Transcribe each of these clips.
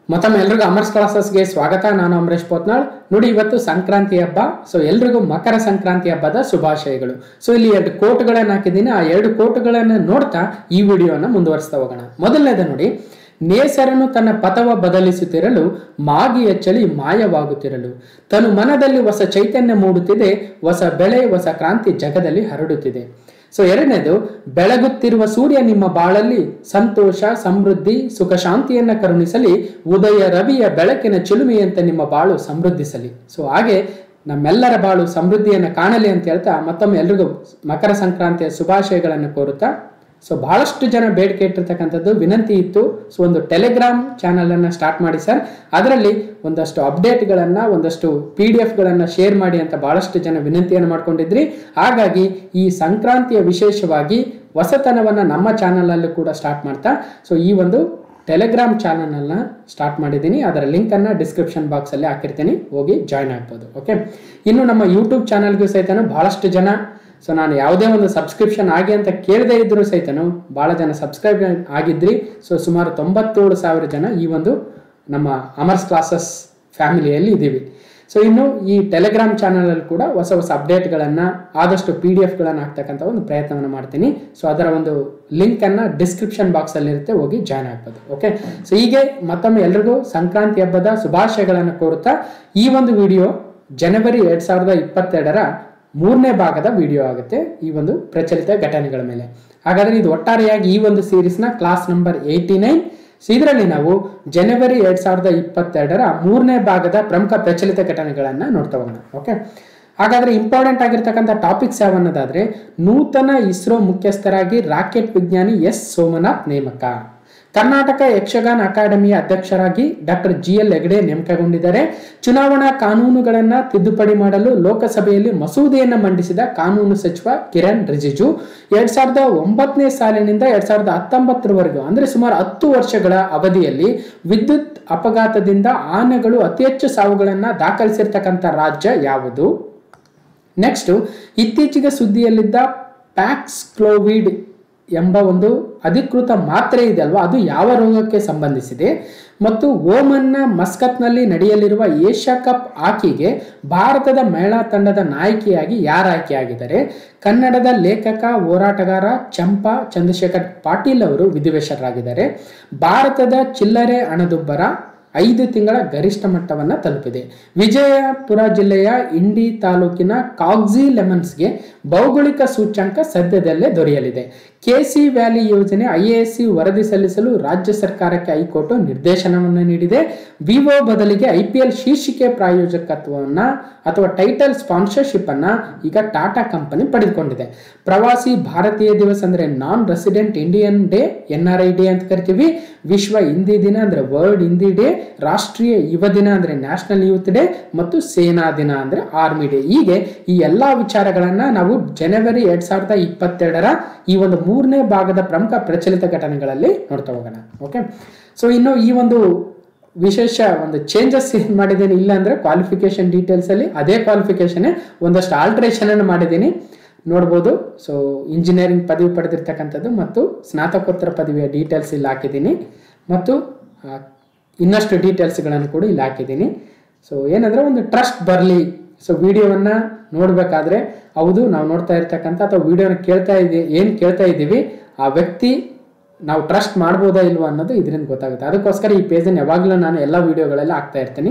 ಮತ್ತೊಮ್ಮೆ ಎಲ್ರಿಗೂ ಅಮರ್ಸ್ ಕ್ಲಾಸಸ್ಗೆ ಸ್ವಾಗತ ನಾನು ಅಮರೇಶ್ ಪೋತ್ನಾಳ್ ನೋಡಿ ಇವತ್ತು ಸಂಕ್ರಾಂತಿ ಹಬ್ಬ ಸೊ ಎಲ್ರಿಗೂ ಮಕರ ಸಂಕ್ರಾಂತಿ ಹಬ್ಬದ ಶುಭಾಶಯಗಳು ಸೊ ಇಲ್ಲಿ ಎರಡು ಕೋಟ್ಗಳನ್ನ ಹಾಕಿದ್ದೀನಿ ಆ ಎರಡು ಕೋಟ್ಗಳನ್ನ ನೋಡ್ತಾ ಈ ವಿಡಿಯೋನ ಮುಂದುವರಿಸ್ತಾ ಹೋಗೋಣ ಮೊದಲನೇದು ನೋಡಿ ನೇಸರನು ತನ್ನ ಪಥವ ಬದಲಿಸುತ್ತಿರಲು ಮಾಗಿಯ ಚಳಿ ಮಾಯವಾಗುತ್ತಿರಲು ತನು ಮನದಲ್ಲಿ ಹೊಸ ಚೈತನ್ಯ ಮೂಡುತ್ತಿದೆ ಹೊಸ ಬೆಳೆ ಹೊಸ ಕ್ರಾಂತಿ ಜಗದಲ್ಲಿ ಹರಡುತ್ತಿದೆ ಸೊ ಎರಡನೇದು ಬೆಳಗುತ್ತಿರುವ ಸೂರ್ಯ ನಿಮ್ಮ ಬಾಳಲ್ಲಿ ಸಂತೋಷ ಸಮೃದ್ಧಿ ಸುಖ ಶಾಂತಿಯನ್ನ ಕರುಣಿಸಲಿ ಉದಯ ರವಿಯ ಬೆಳಕಿನ ಚಿಲುಮೆಯಂತೆ ನಿಮ್ಮ ಬಾಳು ಸಮೃದ್ಧಿಸಲಿ ಸೊ ಹಾಗೆ ನಮ್ಮೆಲ್ಲರ ಬಾಳು ಸಮೃದ್ಧಿಯನ್ನು ಕಾಣಲಿ ಅಂತ ಹೇಳ್ತಾ ಮತ್ತೊಮ್ಮೆ ಎಲ್ರಿಗೂ ಮಕರ ಸಂಕ್ರಾಂತಿಯ ಶುಭಾಶಯಗಳನ್ನು ಕೋರುತ್ತಾ ಸೊ ಬಹಳಷ್ಟು ಜನ ಬೇಡಿಕೆ ಇಟ್ಟಿರ್ತಕ್ಕಂಥದ್ದು ವಿನಂತಿ ಇತ್ತು ಸೊ ಒಂದು ಟೆಲಿಗ್ರಾಮ್ ಚಾನಲ್ ಅನ್ನ ಸ್ಟಾರ್ಟ್ ಮಾಡಿ ಸರ್ ಅದರಲ್ಲಿ ಒಂದಷ್ಟು ಅಪ್ಡೇಟ್ಗಳನ್ನ ಒಂದಷ್ಟು ಪಿ ಡಿ ಎಫ್ಗಳನ್ನು ಶೇರ್ ಮಾಡಿ ಅಂತ ಬಹಳಷ್ಟು ಜನ ವಿನಂತಿಯನ್ನು ಮಾಡ್ಕೊಂಡಿದ್ರಿ ಹಾಗಾಗಿ ಈ ಸಂಕ್ರಾಂತಿಯ ವಿಶೇಷವಾಗಿ ಹೊಸತನವನ್ನ ನಮ್ಮ ಚಾನಲಲ್ಲೂ ಕೂಡ ಸ್ಟಾರ್ಟ್ ಮಾಡ್ತಾ ಸೊ ಈ ಒಂದು ಟೆಲಿಗ್ರಾಮ್ ಚಾನಲ್ನ ಸ್ಟಾರ್ಟ್ ಮಾಡಿದ್ದೀನಿ ಅದರ ಲಿಂಕನ್ನು ಡಿಸ್ಕ್ರಿಪ್ಷನ್ ಬಾಕ್ಸಲ್ಲಿ ಹಾಕಿರ್ತೀನಿ ಹೋಗಿ ಜಾಯ್ನ್ ಆಗ್ಬೋದು ಓಕೆ ಇನ್ನು ನಮ್ಮ ಯೂಟ್ಯೂಬ್ ಚಾನಲ್ಗೂ ಸಹಿತ ಬಹಳಷ್ಟು ಜನ ಸೊ ನಾನು ಯಾವುದೇ ಒಂದು ಸಬ್ಸ್ಕ್ರಿಪ್ಷನ್ ಆಗಿ ಅಂತ ಕೇಳದೇ ಇದ್ರೂ ಸಹಿತನು ಭಾಳ ಜನ ಸಬ್ಸ್ಕ್ರೈಬ್ ಆಗಿದ್ರಿ ಸೊ ಸುಮಾರು ತೊಂಬತ್ತೇಳು ಸಾವಿರ ಜನ ಈ ಒಂದು ನಮ್ಮ ಅಮರ್ಸ್ ಕ್ಲಾಸಸ್ ಫ್ಯಾಮಿಲಿಯಲ್ಲಿ ಇದ್ದೀವಿ ಸೊ ಇನ್ನು ಈ ಟೆಲಿಗ್ರಾಮ್ ಚಾನಲಲ್ಲಿ ಕೂಡ ಹೊಸ ಹೊಸ ಅಪ್ಡೇಟ್ಗಳನ್ನು ಆದಷ್ಟು ಪಿ ಡಿ ಎಫ್ಗಳನ್ನು ಹಾಕ್ತಕ್ಕಂಥ ಒಂದು ಪ್ರಯತ್ನವನ್ನು ಮಾಡ್ತೀನಿ ಸೊ ಅದರ ಒಂದು ಲಿಂಕನ್ನು ಡಿಸ್ಕ್ರಿಪ್ಷನ್ ಬಾಕ್ಸಲ್ಲಿ ಇರುತ್ತೆ ಹೋಗಿ ಜಾಯ್ನ್ ಆಗ್ಬೋದು ಓಕೆ ಸೊ ಹೀಗೆ ಮತ್ತೊಮ್ಮೆ ಎಲ್ರಿಗೂ ಸಂಕ್ರಾಂತಿ ಹಬ್ಬದ ಶುಭಾಶಯಗಳನ್ನು ಕೋರುತ್ತಾ ಈ ಒಂದು ವಿಡಿಯೋ ಜನವರಿ ಎರಡು ಸಾವಿರದ ಇಪ್ಪತ್ತೆರಡರ ಮೂರನೇ ಭಾಗದ ವಿಡಿಯೋ ಆಗುತ್ತೆ ಈ ಒಂದು ಪ್ರಚಲಿತ ಘಟನೆಗಳ ಮೇಲೆ ಹಾಗಾದ್ರೆ ಇದು ಒಟ್ಟಾರೆಯಾಗಿ ಈ ಒಂದು ಸೀರೀಸ್ನ class number eighty nine so ಇದರಲ್ಲಿ ನಾವು ಜನವರಿ ಎರಡ್ ಸಾವಿರದ ಇಪ್ಪತ್ತೆರಡರ ಮೂರನೇ ಭಾಗದ ಪ್ರಮುಖ ಪ್ರಚಲಿತ ಘಟನೆಗಳನ್ನ ನೋಡ್ತಾ ಹೋಗೋಣ ಓಕೆ ಹಾಗಾದ್ರೆ ಇಂಪಾರ್ಟೆಂಟ್ ಆಗಿರ್ತಕ್ಕಂಥ ಟಾಪಿಕ್ಸ್ ಯಾವನ್ನೋದಾದ್ರೆ ನೂತನ ಇಸ್ರೋ ಮುಖ್ಯಸ್ಥರಾಗಿ ರಾಕೆಟ್ ವಿಜ್ಞಾನಿ ಎಸ್ ಸೋಮನಾಥ್ ನೇಮಕ ಕರ್ನಾಟಕ ಯಕ್ಷಗಾನ ಅಕಾಡೆಮಿಯ ಅಧ್ಯಕ್ಷರಾಗಿ ಡಾಕ್ಟರ್ ಜಿ ಎಲ್ ಹೆಗಡೆ ನೇಮಕಗೊಂಡಿದ್ದಾರೆ ಚುನಾವಣಾ ಕಾನೂನುಗಳನ್ನ ತಿದ್ದುಪಡಿ ಮಾಡಲು ಲೋಕಸಭೆಯಲ್ಲಿ ಮಸೂದೆಯನ್ನು ಮಂಡಿಸಿದ ಕಾನೂನು ಸಚಿವ ಕಿರಣ್ ರಿಜಿಜು ಎರಡ್ ಸಾವಿರದ ಒಂಬತ್ತನೇ ಸಾಲಿನಿಂದ ಎರಡ್ ಸಾವಿರದ ಹತ್ತೊಂಬತ್ತರವರೆಗೂ ಅಂದ್ರೆ ಸುಮಾರು ಹತ್ತು ವರ್ಷಗಳ ಅವಧಿಯಲ್ಲಿ ವಿದ್ಯುತ್ ಅಪಘಾತದಿಂದ ಆನೆಗಳು ಅತಿ ಹೆಚ್ಚು ಸಾವುಗಳನ್ನ ದಾಖಲಿಸಿರ್ತಕ್ಕಂಥ ರಾಜ್ಯ ಯಾವುದು ನೆಕ್ಸ್ಟ್ ಇತ್ತೀಚೆಗೆ ಸುದ್ದಿಯಲ್ಲಿದ್ದ ಪ್ಯಾಕ್ಸ್ ಕ್ಲೋವಿಡ್ ಎಂಬ ಒಂದು ಅಧಿಕೃತ ಮಾತ್ರೆ ಇದೆ ಅಲ್ವಾ ಅದು ಯಾವ ರೋಗಕ್ಕೆ ಸಂಬಂಧಿಸಿದೆ ಮತ್ತು ಓಮನ್ನ ಮಸ್ಕತ್ನಲ್ಲಿ ನಡೆಯಲಿರುವ ಏಷ್ಯಾ ಕಪ್ ಹಾಕಿಗೆ ಭಾರತದ ಮಹಿಳಾ ತಂಡದ ನಾಯಕಿಯಾಗಿ ಯಾರು ಆಯ್ಕೆಯಾಗಿದ್ದಾರೆ ಕನ್ನಡದ ಲೇಖಕ ಹೋರಾಟಗಾರ ಚಂಪಾ ಚಂದ್ರಶೇಖರ್ ಪಾಟೀಲ್ ಅವರು ವಿಧಿವೇಶರಾಗಿದ್ದಾರೆ ಭಾರತದ ಚಿಲ್ಲರೆ ಹಣದುಬ್ಬರ ಐದು ತಿಂಗಳ ಗರಿಷ್ಠ ಮಟ್ಟವನ್ನು ತಲುಪಿದೆ ವಿಜಯಪುರ ಜಿಲ್ಲೆಯ ಇಂಡಿ ತಾಲೂಕಿನ ಕಾಗ್ಜಿ ಲೆಮನ್ಸ್ಗೆ ಭೌಗೋಳಿಕ ಸೂಚ್ಯಂಕ ಸದ್ಯದಲ್ಲೇ ದೊರೆಯಲಿದೆ ಕೆಸಿ ವ್ಯಾಲಿ ಯೋಜನೆ ಐಎಎಸ್ಸಿ ವರದಿ ಸಲ್ಲಿಸಲು ರಾಜ್ಯ ಸರ್ಕಾರಕ್ಕೆ ಹೈಕೋರ್ಟ್ ನಿರ್ದೇಶನವನ್ನು ನೀಡಿದೆ ವಿವೋ ಬದಲಿಗೆ ಐಪಿಎಲ್ ಶೀರ್ಷಿಕೆ ಪ್ರಾಯೋಜಕತ್ವವನ್ನ ಅಥವಾ ಟೈಟಲ್ ಸ್ಪಾನ್ಸರ್ಶಿಪ್ ಅನ್ನ ಈಗ ಟಾಟಾ ಕಂಪನಿ ಪಡೆದುಕೊಂಡಿದೆ ಪ್ರವಾಸಿ ಭಾರತೀಯ ದಿವಸ ಅಂದ್ರೆ non resident Indian day N R I day ಅಂತ ಕರಿತೀವಿ ವಿಶ್ವ ಹಿಂದಿ ದಿನ ಅಂದ್ರೆ ವರ್ಲ್ಡ್ ಹಿಂದಿ ಡೇ ರಾಷ್ಟ್ರೀಯ ಯುವ ದಿನ ಅಂದ್ರೆ ನ್ಯಾಷನಲ್ ಯೂತ್ ಡೇ ಮತ್ತು ಸೇನಾ ದಿನ ಅಂದ್ರೆ ಆರ್ಮಿ ಡೇ ಹೀಗೆ ಈ ಎಲ್ಲಾ ವಿಚಾರಗಳನ್ನ ನಾವು ಜನವರಿ ಎರಡ್ ಸಾವಿರದ ಇಪ್ಪತ್ತೆರಡರ ಈ ಒಂದು ಮೂರನೇ ಭಾಗದ ಪ್ರಮುಖ ಪ್ರಚಲಿತ ಘಟನೆಗಳಲ್ಲಿ ನೋಡ್ತಾ ಹೋಗೋಣ ಓಕೆ ಸೊ ಇನ್ನು ಈ ಒಂದು ವಿಶೇಷ ಒಂದು ಚೇಂಜಸ್ ಏನು ಮಾಡಿದ್ದೀನಿ ಇಲ್ಲ ಅಂದ್ರೆ ಕ್ವಾಲಿಫಿಕೇಶನ್ ಡೀಟೇಲ್ಸ್ ಅಲ್ಲಿ ಅದೇ ಕ್ವಾಲಿಫಿಕೇಶನ್ ಒಂದಷ್ಟು ಆಲ್ಟ್ರೇಷನ್ ಅನ್ನು ಮಾಡಿದ್ದೀನಿ ನೋಡ್ಬೋದು ಸೊ ಇಂಜಿನಿಯರಿಂಗ್ ಪದವಿ ಪಡೆದಿರ್ತಕ್ಕಂಥದ್ದು ಮತ್ತು ಸ್ನಾತಕೋತ್ತರ ಪದವಿಯ ಡೀಟೇಲ್ಸ್ ಇಲ್ಲಿ ಹಾಕಿದ್ದೀನಿ ಮತ್ತು ಆ, ಇನ್ನಷ್ಟು ಡೀಟೇಲ್ಸ್ಗಳನ್ನು ಕೂಡ ಇಲ್ಲಿ ಹಾಕಿದ್ದೀನಿ ಸೊ ಏನಂದ್ರೆ ಒಂದು ಟ್ರಸ್ಟ್ ಬರಲಿ ಸೊ ವಿಡಿಯೋವನ್ನ ನೋಡಬೇಕಾದ್ರೆ ಹೌದು ನಾವು ನೋಡ್ತಾ ಇರ್ತಕ್ಕಂಥ ಅಥವಾ ವಿಡಿಯೋನ ಕೇಳ್ತಾ ಇದ್ದೀವಿ ಏನು ಕೇಳ್ತಾ ಇದ್ದೀವಿ ಆ ವ್ಯಕ್ತಿ ನಾವು ಟ್ರಸ್ಟ್ ಮಾಡ್ಬೋದಾ ಇಲ್ವಾ ಅನ್ನೋದು ಇದರಿಂದ ಗೊತ್ತಾಗುತ್ತೆ ಅದಕ್ಕೋಸ್ಕರ ಈ ಪೇಜನ್ನು ಯಾವಾಗಲೂ ನಾನು ಎಲ್ಲ ವಿಡಿಯೋಗಳೆಲ್ಲ ಹಾಕ್ತಾ ಇರ್ತೀನಿ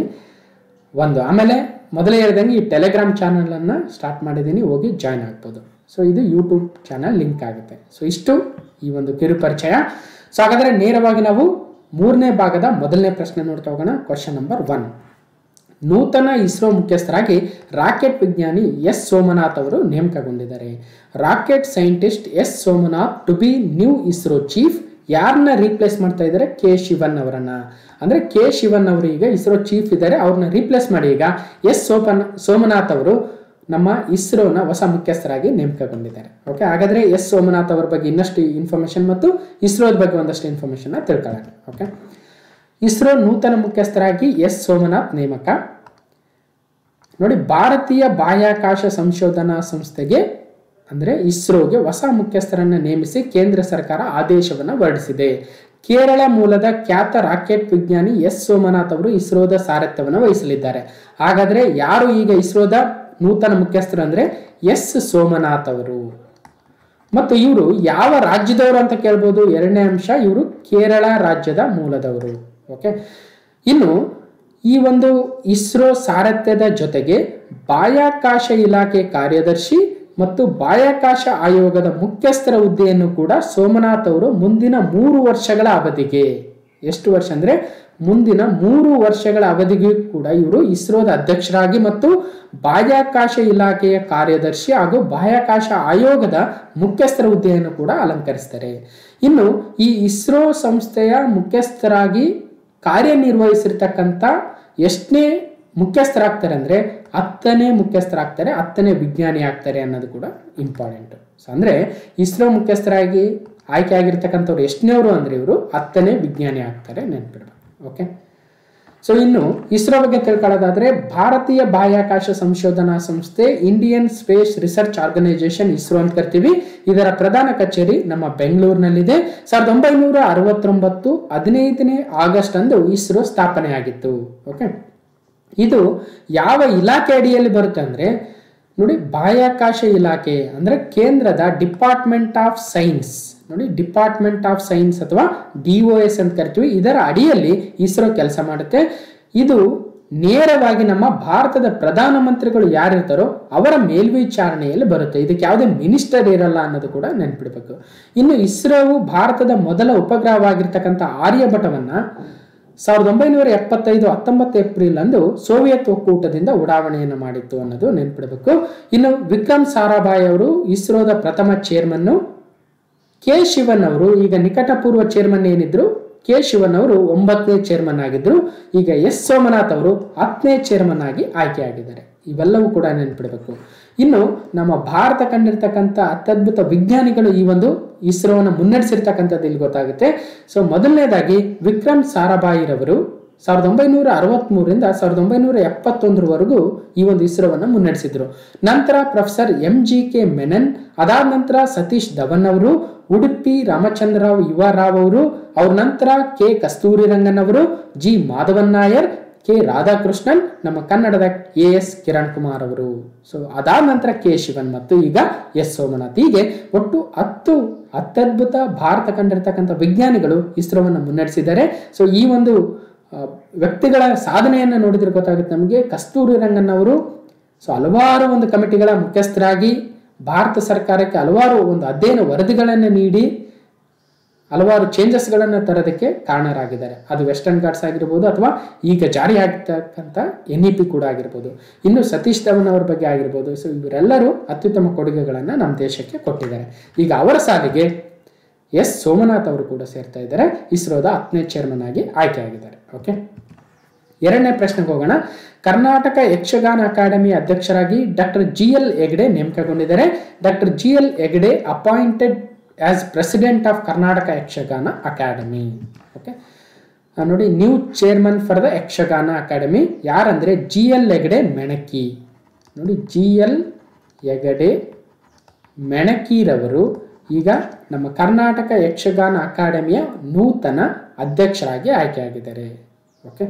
ಒಂದು ಆಮೇಲೆ ಮೊದಲೇ ಹೇಳ್ದಂಗೆ ಈ ಟೆಲಿಗ್ರಾಮ್ ಚಾನಲನ್ನು ಸ್ಟಾರ್ಟ್ ಮಾಡಿದ್ದೀನಿ ಹೋಗಿ ಜಾಯ್ನ್ ಆಗ್ಬೋದು ಸೊ ಇದು ಯೂಟ್ಯೂಬ್ ಚಾನಲ್ ಲಿಂಕ್ ಆಗುತ್ತೆ ಸೊ ಇಷ್ಟು ಈ ಒಂದು ಕಿರು ಪರಿಚಯ ಸೊ ಹಾಗಾದರೆ ನೇರವಾಗಿ ನಾವು ಮೂರನೇ ಭಾಗದ ಮೊದಲನೇ ಪ್ರಶ್ನೆ ನೋಡ್ತಾ ಹೋಗೋಣ ಕ್ವಶನ್ ನಂಬರ್ ಒನ್ ನೂತನ ಇಸ್ರೋ ಮುಖ್ಯಸ್ಥರಾಗಿ ರಾಕೆಟ್ ವಿಜ್ಞಾನಿ ಎಸ್ ಸೋಮನಾಥ್ ಅವರು ನೇಮಕಗೊಂಡಿದ್ದಾರೆ rocket scientist S Somanath to be new ISRO chief ಯಾರನ್ನ ರೀಪ್ಲೇಸ್ ಮಾಡ್ತಾ ಇದ್ದಾರೆ ಕೆ ಶಿವನ್ ಅವರನ್ನ ಅಂದ್ರೆ ಕೆ ಶಿವನ್ ಅವರು ಈಗ ಇಸ್ರೋ ಚೀಫ್ ಇದ್ದಾರೆ ಅವ್ರನ್ನ ರೀಪ್ಲೇಸ್ ಮಾಡಿ ಈಗ ಎಸ್ ಸೋಪನ್ ಸೋಮನಾಥ್ ಅವರು ನಮ್ಮ ಇಸ್ರೋನ ಹೊಸ ಮುಖ್ಯಸ್ಥರಾಗಿ ನೇಮಕಗೊಂಡಿದ್ದಾರೆ ಓಕೆ ಹಾಗಾದ್ರೆ ಎಸ್ ಸೋಮನಾಥ್ ಅವರ ಬಗ್ಗೆ ಇನ್ನಷ್ಟು ಇನ್ಫಾರ್ಮೇಶನ್ ಮತ್ತು ಇಸ್ರೋದ ಬಗ್ಗೆ ಒಂದಷ್ಟು ಇನ್ಫಾರ್ಮೇಶನ್ ತಿಳ್ಕೊಳ್ಳೋಣ ಓಕೆ ಇಸ್ರೋ ನೂತನ ಮುಖ್ಯಸ್ಥರಾಗಿ ಎಸ್ ಸೋಮನಾಥ್ ನೇಮಕ ನೋಡಿ ಭಾರತೀಯ ಬಾಹ್ಯಾಕಾಶ ಸಂಶೋಧನಾ ಸಂಸ್ಥೆಗೆ ಅಂದರೆ ಇಸ್ರೋಗೆ ಹೊಸ ಮುಖ್ಯಸ್ಥರನ್ನು ನೇಮಿಸಿ ಕೇಂದ್ರ ಸರ್ಕಾರ ಆದೇಶವನ್ನು ಹೊರಡಿಸಿದೆ ಕೇರಳ ಮೂಲದ ಖ್ಯಾತ ರಾಕೆಟ್ ವಿಜ್ಞಾನಿ ಎಸ್ ಸೋಮನಾಥ್ ಅವರು ಇಸ್ರೋದ ಸಾರಥ್ಯವನ್ನು ವಹಿಸಲಿದ್ದಾರೆ ಹಾಗಾದ್ರೆ ಯಾರು ಈಗ ಇಸ್ರೋದ ನೂತನ ಮುಖ್ಯಸ್ಥರು ಅಂದ್ರೆ ಎಸ್ ಸೋಮನಾಥ್ ಅವರು ಮತ್ತು ಇವರು ಯಾವ ರಾಜ್ಯದವರು ಅಂತ ಕೇಳ್ಬೋದು ಎರಡನೇ ಅಂಶ ಇವರು ಕೇರಳ ರಾಜ್ಯದ ಮೂಲದವರು ಓಕೆ ಇನ್ನು ಈ ಒಂದು ಇಸ್ರೋ ಸಾರಥ್ಯದ ಜೊತೆಗೆ ಬಾಹ್ಯಾಕಾಶ ಇಲಾಖೆ ಕಾರ್ಯದರ್ಶಿ ಮತ್ತು ಬಾಹ್ಯಾಕಾಶ ಆಯೋಗದ ಮುಖ್ಯಸ್ಥರ ಹುದ್ದೆಯನ್ನು ಕೂಡ ಸೋಮನಾಥ್ ಅವರು ಮುಂದಿನ ಮೂರು ವರ್ಷಗಳ ಅವಧಿಗೆ ಎಷ್ಟು ವರ್ಷ ಅಂದ್ರೆ ಮುಂದಿನ ಮೂರು ವರ್ಷಗಳ ಅವಧಿಗೂ ಕೂಡ ಇವರು ಇಸ್ರೋದ ಅಧ್ಯಕ್ಷರಾಗಿ ಮತ್ತು ಬಾಹ್ಯಾಕಾಶ ಇಲಾಖೆಯ ಕಾರ್ಯದರ್ಶಿ ಹಾಗೂ ಬಾಹ್ಯಾಕಾಶ ಆಯೋಗದ ಮುಖ್ಯಸ್ಥರ ಹುದ್ದೆಯನ್ನು ಕೂಡ ಅಲಂಕರಿಸ್ತಾರೆ ಇನ್ನು ಈ ಇಸ್ರೋ ಸಂಸ್ಥೆಯ ಮುಖ್ಯಸ್ಥರಾಗಿ ಕಾರ್ಯನಿರ್ವಹಿಸಿರ್ತಕ್ಕಂಥ ಎಷ್ಟನೇ ಮುಖ್ಯಸ್ಥರಾಗ್ತಾರೆ ಅಂದ್ರೆ ಹತ್ತನೇ ಮುಖ್ಯಸ್ಥರಾಗ್ತಾರೆ ಹತ್ತನೇ ವಿಜ್ಞಾನಿ ಆಗ್ತಾರೆ ಅನ್ನೋದು ಕೂಡ ಇಂಪಾರ್ಟೆಂಟ್ ಸೊ ಅಂದ್ರೆ ಇಸ್ರೋ ಮುಖ್ಯಸ್ಥರಾಗಿ ಆಯ್ಕೆ ಆಗಿರ್ತಕ್ಕಂಥವ್ರು ಎಷ್ಟನೇವರು ಅಂದ್ರೆ ಇವರು ಹತ್ತನೇ ವಿಜ್ಞಾನಿ ಆಗ್ತಾರೆ ನೆನ್ಪಿಡ್ಬೇಕು ಓಕೆ ಸೊ ಇನ್ನು ಇಸ್ರೋ ಬಗ್ಗೆ ತಿಳ್ಕೊಳ್ಳೋದಾದ್ರೆ ಭಾರತೀಯ ಬಾಹ್ಯಾಕಾಶ ಸಂಶೋಧನಾ ಸಂಸ್ಥೆ Indian space research organisation ISRO ಅಂತ ಕರಿತೀವಿ ಇದರ ಪ್ರಧಾನ ಕಚೇರಿ ನಮ್ಮ ಬೆಂಗಳೂರಿನಲ್ಲಿದೆ ಸಾವಿರದ ಒಂಬೈನೂರ ಅರವತ್ತೊಂಬತ್ತು ಹದಿನೈದನೇ ಆಗಸ್ಟ್ ಅಂದು ಇಸ್ರೋ ಸ್ಥಾಪನೆ ಆಗಿತ್ತು ಓಕೆ ಇದು ಯಾವ ಇಲಾಖೆ ಅಡಿಯಲ್ಲಿ ಬರುತ್ತೆ ಅಂದ್ರೆ ನೋಡಿ ಬಾಹ್ಯಾಕಾಶ ಇಲಾಖೆ ಅಂದ್ರೆ ಕೇಂದ್ರದ ಡಿಪಾರ್ಟ್ಮೆಂಟ್ ಆಫ್ ಸೈನ್ಸ್ ನೋಡಿ ಡಿಪಾರ್ಟ್ಮೆಂಟ್ ಆಫ್ ಸೈನ್ಸ್ ಅಥವಾ ಡಿ ಒ ಎಸ್ ಅಂತ ಕರಿತೀವಿ ಇದರ ಅಡಿಯಲ್ಲಿ ಇಸ್ರೋ ಕೆಲಸ ಮಾಡುತ್ತೆ ಇದು ನೇರವಾಗಿ ನಮ್ಮ ಭಾರತದ ಪ್ರಧಾನಮಂತ್ರಿಗಳು ಯಾರಿರ್ತಾರೋ ಅವರ ಮೇಲ್ವಿಚಾರಣೆಯಲ್ಲಿ ಬರುತ್ತೆ ಇದಕ್ಕೆ ಯಾವುದೇ ಮಿನಿಸ್ಟರ್ ಇರಲ್ಲ ಅನ್ನೋದು ಕೂಡ ನೆನ್ಪಿಡ್ಬೇಕು ಇನ್ನು ಇಸ್ರೋವು ಭಾರತದ ಮೊದಲ ಉಪಗ್ರಹವಾಗಿರ್ತಕ್ಕಂಥ ಆರ್ಯಭಟವನ್ನ ಸಾವಿರದ ಒಂಬೈನೂರ ಎಪ್ಪತ್ತೈದು ಹತ್ತೊಂಬತ್ತು ಏಪ್ರಿಲ್ ಅಂದು ಸೋವಿಯತ್ ಒಕ್ಕೂಟದಿಂದ ಉಡಾವಣೆಯನ್ನು ಮಾಡಿತ್ತು ಅನ್ನೋದು ನೆನ್ಪಿಡಬೇಕು ಇನ್ನು ವಿಕ್ರಮ್ ಸಾರಾಭಾಯ್ ಅವರು ಇಸ್ರೋದ ಪ್ರಥಮ ಚೇರ್ಮನ್ನು ಕೆ ಶಿವನ್ ಅವರು ಈಗ ನಿಕಟಪೂರ್ವ ಚೇರ್ಮನ್ ಏನಿದ್ರು ಕೆ ಶಿವನ್ ಅವರು ಒಂಬತ್ತನೇ ಚೇರ್ಮನ್ ಆಗಿದ್ರು ಈಗ ಎಸ್ ಸೋಮನಾಥ್ ಅವರು ಹತ್ತನೇ ಚೇರ್ಮನ್ ಆಗಿ ಆಯ್ಕೆಯಾಗಿದ್ದಾರೆ ಇವೆಲ್ಲವೂ ಕೂಡ ನೆನ್ಪಿಡಬೇಕು ಇನ್ನು ನಮ್ಮ ಭಾರತ ಕಂಡಿರ್ತಕ್ಕಂಥ ಅತ್ಯದ್ಭುತ ವಿಜ್ಞಾನಿಗಳು ಈ ಒಂದು ಇಸ್ರೋವನ್ನು ಮುನ್ನಡೆಸಿರ್ತಕ್ಕಂಥದ್ದು ಇಲ್ಲಿ ಗೊತ್ತಾಗುತ್ತೆ ಸೊ ಮೊದಲನೇದಾಗಿ ವಿಕ್ರಮ್ ಸಾರಾಭಾಯಿರವರು ಸಾವಿರದ ಒಂಬೈನೂರ ಅರವತ್ಮೂರರಿಂದ ಸಾವಿರದ ಒಂಬೈನೂರ ಎಪ್ಪತ್ತೊಂದರವರೆಗೂ ಈ ಒಂದು ಇಸ್ರೋವನ್ನು ಮುನ್ನಡೆಸಿದ್ರು ನಂತರ professor M G K Menon ಅದಾದ ನಂತರ ಸತೀಶ್ ಧವನ್ ಅವರು ಉಡುಪಿ ರಾಮಚಂದ್ರರಾವ್ ಯುವ ರಾವ್ ಅವರು ಅವ್ರ ನಂತರ ಕೆ ಕಸ್ತೂರಿ ರಂಗನ್ ಅವರು ಜಿ ಮಾಧವನ್ ನಾಯರ್ ಕೆ ರಾಧಾಕೃಷ್ಣನ್ ನಮ್ಮ ಕನ್ನಡದ ಎ ಎಸ್ ಕಿರಣ್ ಕುಮಾರ್ ಅವರು ಸೊ ಅದಾದ ನಂತರ ಕೆ ಶಿವನ್ ಮತ್ತು ಈಗ ಎಸ್ ಸೋಮನಾಥ್ ಹೀಗೆ ಒಟ್ಟು ಹತ್ತು ಅತ್ಯದ್ಭುತ ಭಾರತ ಕಂಡಿರ್ತಕ್ಕಂಥ ವಿಜ್ಞಾನಿಗಳು ಇಸ್ರೋವನ್ನು ಮುನ್ನಡೆಸಿದ್ದಾರೆ ಸೊ ಈ ಒಂದು ಆ, ವ್ಯಕ್ತಿಗಳ ಸಾಧನೆಯನ್ನು ನೋಡಿದ್ರೆ ಗೊತ್ತಾಗುತ್ತೆ ನಮಗೆ ಕಸ್ತೂರಿ ರಂಗನ್ ಅವರು ಸೊ ಹಲವಾರು ಒಂದು ಕಮಿಟಿಗಳ ಮುಖ್ಯಸ್ಥರಾಗಿ ಭಾರತ ಸರ್ಕಾರಕ್ಕೆ ಹಲವಾರು ಒಂದು ಅಧ್ಯಯನ ವರದಿಗಳನ್ನು ನೀಡಿ ಹಲವಾರು ಚೇಂಜಸ್ಗಳನ್ನು ತರೋದಕ್ಕೆ ಕಾರಣರಾಗಿದ್ದಾರೆ ಅದು ವೆಸ್ಟರ್ನ್ ಘಾಟ್ಸ್ ಆಗಿರ್ಬೋದು ಅಥವಾ ಈಗ ಜಾರಿ ಆಗ್ತಕ್ಕಂಥ ಎನ್ ಇ ಪಿ ಕೂಡ ಆಗಿರ್ಬೋದು ಇನ್ನು ಸತೀಶ್ ಧವನ್ ಅವ್ರ ಬಗ್ಗೆ ಆಗಿರ್ಬೋದು ಸೊ ಇವರೆಲ್ಲರೂ ಅತ್ಯುತ್ತಮ ಕೊಡುಗೆಗಳನ್ನು ನಮ್ಮ ದೇಶಕ್ಕೆ ಕೊಟ್ಟಿದ್ದಾರೆ ಈಗ ಅವರ ಸಾಲಿಗೆ ಎಸ್ ಸೋಮನಾಥ್ ಅವರು ಕೂಡ ಸೇರ್ತಾ ಇದ್ದಾರೆ ಇಸ್ರೋದ ಹತ್ತನೇ ಚೇರ್ಮನ್ ಆಗಿ ಆಯ್ಕೆಯಾಗಿದ್ದಾರೆ ಓಕೆ ಎರಡನೇ ಪ್ರಶ್ನೆಗೆ ಹೋಗೋಣ ಕರ್ನಾಟಕ ಯಕ್ಷಗಾನ ಅಕಾಡೆಮಿ ಅಧ್ಯಕ್ಷರಾಗಿ ಡಾಕ್ಟರ್ ಜಿ ಎಲ್ ಹೆಗ್ಡೆ ನೇಮಕಗೊಂಡಿದ್ದಾರೆ doctor G L Hegde appointed as president of Karnataka Yakshagana academy okay ಆ, ನೋಡಿ new chairman for the Yakshagana academy ಯಾರಂದ್ರೆ ಜಿ ಎಲ್ ಹೆಗ್ಡೆ ಮೆಣಕಿ ನೋಡಿ ಜಿ ಎಲ್ ಹೆಗಡೆ ಮೆಣಕೀರವರು ಈಗ ನಮ್ಮ ಕರ್ನಾಟಕ ಯಕ್ಷಗಾನ ಅಕಾಡೆಮಿಯ ನೂತನ ಅಧ್ಯಕ್ಷರಾಗಿ ಆಯ್ಕೆಯಾಗಿದ್ದಾರೆ ಓಕೆ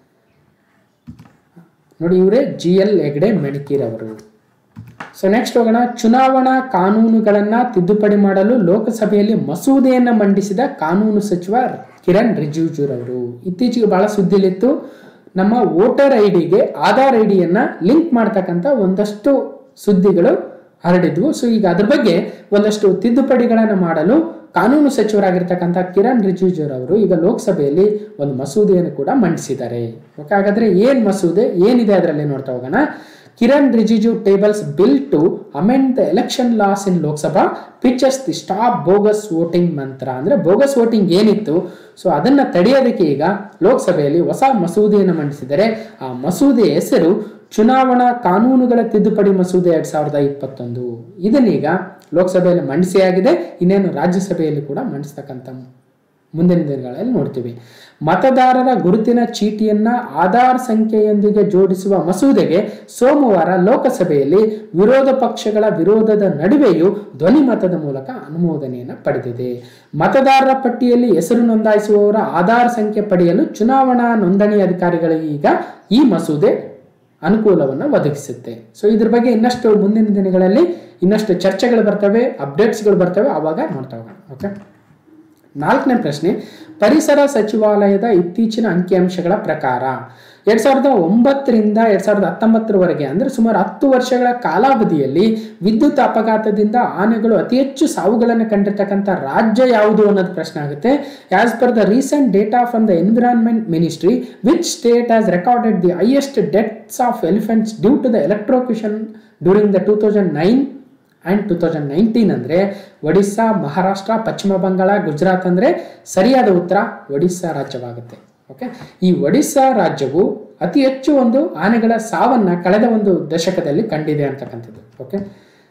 ನೋಡಿ ಇವರೇ ಜಿ ಎಲ್ ಹೆಗ್ಡೆ ಮೆಣಕೀರವರು ಸೊ ನೆಕ್ಸ್ಟ್ ಹೋಗೋಣ ಚುನಾವಣಾ ಕಾನೂನುಗಳನ್ನ ತಿದ್ದುಪಡಿ ಮಾಡಲು ಲೋಕಸಭೆಯಲ್ಲಿ ಮಸೂದೆಯನ್ನ ಮಂಡಿಸಿದ ಕಾನೂನು ಸಚಿವ ಕಿರಣ್ ರಿಜಿಜುರವರು ಇತ್ತೀಚೆಗೆ ಬಹಳ ಸುದ್ದಿಲಿತ್ತು ನಮ್ಮ ವೋಟರ್ ಐ ಡಿಗೆ ಆಧಾರ್ ಐ ಡಿಯನ್ನ ಲಿಂಕ್ ಮಾಡ್ತಕ್ಕಂಥ ಒಂದಷ್ಟು ಸುದ್ದಿಗಳು ಹರಡಿದ್ವು ಸೊ ಈಗ ಅದ್ರ ಬಗ್ಗೆ ಒಂದಷ್ಟು ತಿದ್ದುಪಡಿಗಳನ್ನು ಮಾಡಲು ಕಾನೂನು ಸಚಿವರಾಗಿರ್ತಕ್ಕಂಥ ಕಿರಣ್ ರಿಜಿಜುರವರು ಈಗ ಲೋಕಸಭೆಯಲ್ಲಿ ಒಂದು ಮಸೂದೆಯನ್ನು ಕೂಡ ಮಂಡಿಸಿದ್ದಾರೆ ಓಕೆ ಹಾಗಾದ್ರೆ ಏನ್ ಮಸೂದೆ ಏನಿದೆ ಅದರಲ್ಲಿ ನೋಡ್ತಾ ಹೋಗೋಣ Kiren Rijiju tables bill to amend the election laws in Lok Sabha pitches the stop bogus voting ಮಂತ್ರ ಅಂದ್ರೆ ಬೋಗಸ್ ವೋಟಿಂಗ್ ಏನಿತ್ತು ಸೊ ಅದನ್ನ ತಡೆಯೋದಕ್ಕೆ ಈಗ ಲೋಕಸಭೆಯಲ್ಲಿ ಹೊಸ ಮಸೂದೆಯನ್ನು ಮಂಡಿಸಿದರೆ ಆ ಮಸೂದೆಯ ಹೆಸರು ಚುನಾವಣಾ ಕಾನೂನುಗಳ ತಿದ್ದುಪಡಿ ಮಸೂದೆ ಎರಡ್ ಸಾವಿರದ ಇಪ್ಪತ್ತೊಂದು ಇದನ್ನೀಗ ಲೋಕಸಭೆಯಲ್ಲಿ ಮಂಡಿಸಿಯಾಗಿದೆ ಇನ್ನೇನು ರಾಜ್ಯಸಭೆಯಲ್ಲಿ ಕೂಡ ಮಂಡಿಸ್ತಕ್ಕಂಥ ಮುಂದಿನ ದಿನಗಳಲ್ಲಿ ನೋಡ್ತೀವಿ ಮತದಾರರ ಗುರುತಿನ ಚೀಟಿಯನ್ನ ಆಧಾರ್ ಸಂಖ್ಯೆಯೊಂದಿಗೆ ಜೋಡಿಸುವ ಮಸೂದೆಗೆ ಸೋಮವಾರ ಲೋಕಸಭೆಯಲ್ಲಿ ವಿರೋಧ ಪಕ್ಷಗಳ ವಿರೋಧದ ನಡುವೆಯೂ ಧ್ವನಿ ಮತದ ಮೂಲಕ ಅನುಮೋದನೆಯನ್ನು ಪಡೆದಿದೆ ಮತದಾರರ ಪಟ್ಟಿಯಲ್ಲಿ ಹೆಸರು ನೋಂದಾಯಿಸುವವರ ಆಧಾರ್ ಸಂಖ್ಯೆ ಪಡೆಯಲು ಚುನಾವಣಾ ನೋಂದಣಿ ಅಧಿಕಾರಿಗಳಿಗೆ ಈಗ ಈ ಮಸೂದೆ ಅನುಕೂಲವನ್ನು ಒದಗಿಸುತ್ತೆ ಸೊ ಇದ್ರ ಬಗ್ಗೆ ಇನ್ನಷ್ಟು ಮುಂದಿನ ದಿನಗಳಲ್ಲಿ ಇನ್ನಷ್ಟು ಚರ್ಚೆಗಳು ಬರ್ತವೆ ಅಪ್ಡೇಟ್ಸ್ಗಳು ಬರ್ತವೆ ಆವಾಗ ನೋಡ್ತಾ ಹೋಗೋಣ ಓಕೆ ನಾಲ್ಕನೇ ಪ್ರಶ್ನೆ ಪರಿಸರ ಸಚಿವಾಲಯದ ಇತ್ತೀಚಿನ ಅಂಕಿಅಂಶಗಳ ಪ್ರಕಾರ ಎರಡ್ ಸಾವಿರದ ಒಂಬತ್ತರಿಂದ ಎರಡ್ ಸಾವಿರದ ಹತ್ತೊಂಬತ್ತರವರೆಗೆ ಅಂದ್ರೆ ಸುಮಾರು ಹತ್ತು ವರ್ಷಗಳ ಕಾಲಾವಧಿಯಲ್ಲಿ ವಿದ್ಯುತ್ ಅಪಘಾತದಿಂದ ಆನೆಗಳು ಅತಿ ಹೆಚ್ಚು ಸಾವುಗಳನ್ನು ಕಂಡಿರ್ತಕ್ಕಂಥ ರಾಜ್ಯ ಯಾವುದು ಅನ್ನೋದು ಪ್ರಶ್ನೆ ಆಗುತ್ತೆ as per the recent data from the environment ministry which state has recorded the highest deaths of elephants due to the electrocution during the two thousand nine and two thousand nineteen ಅಂದರೆ ಒಡಿಸ್ಸಾ ಮಹಾರಾಷ್ಟ್ರ ಪಶ್ಚಿಮ ಬಂಗಾಳ ಗುಜರಾತ್ ಅಂದರೆ ಸರಿಯಾದ ಉತ್ತರ Odisha ರಾಜ್ಯವಾಗುತ್ತೆ okay ಈ ಒಡಿಸ್ಸಾ ರಾಜ್ಯವು ಅತಿ ಹೆಚ್ಚು ಒಂದು ಆನೆಗಳ ಸಾವನ್ನ ಕಳೆದ ಒಂದು ದಶಕದಲ್ಲಿ ಕಂಡಿದೆ ಅಂತಕ್ಕಂಥದ್ದು ಓಕೆ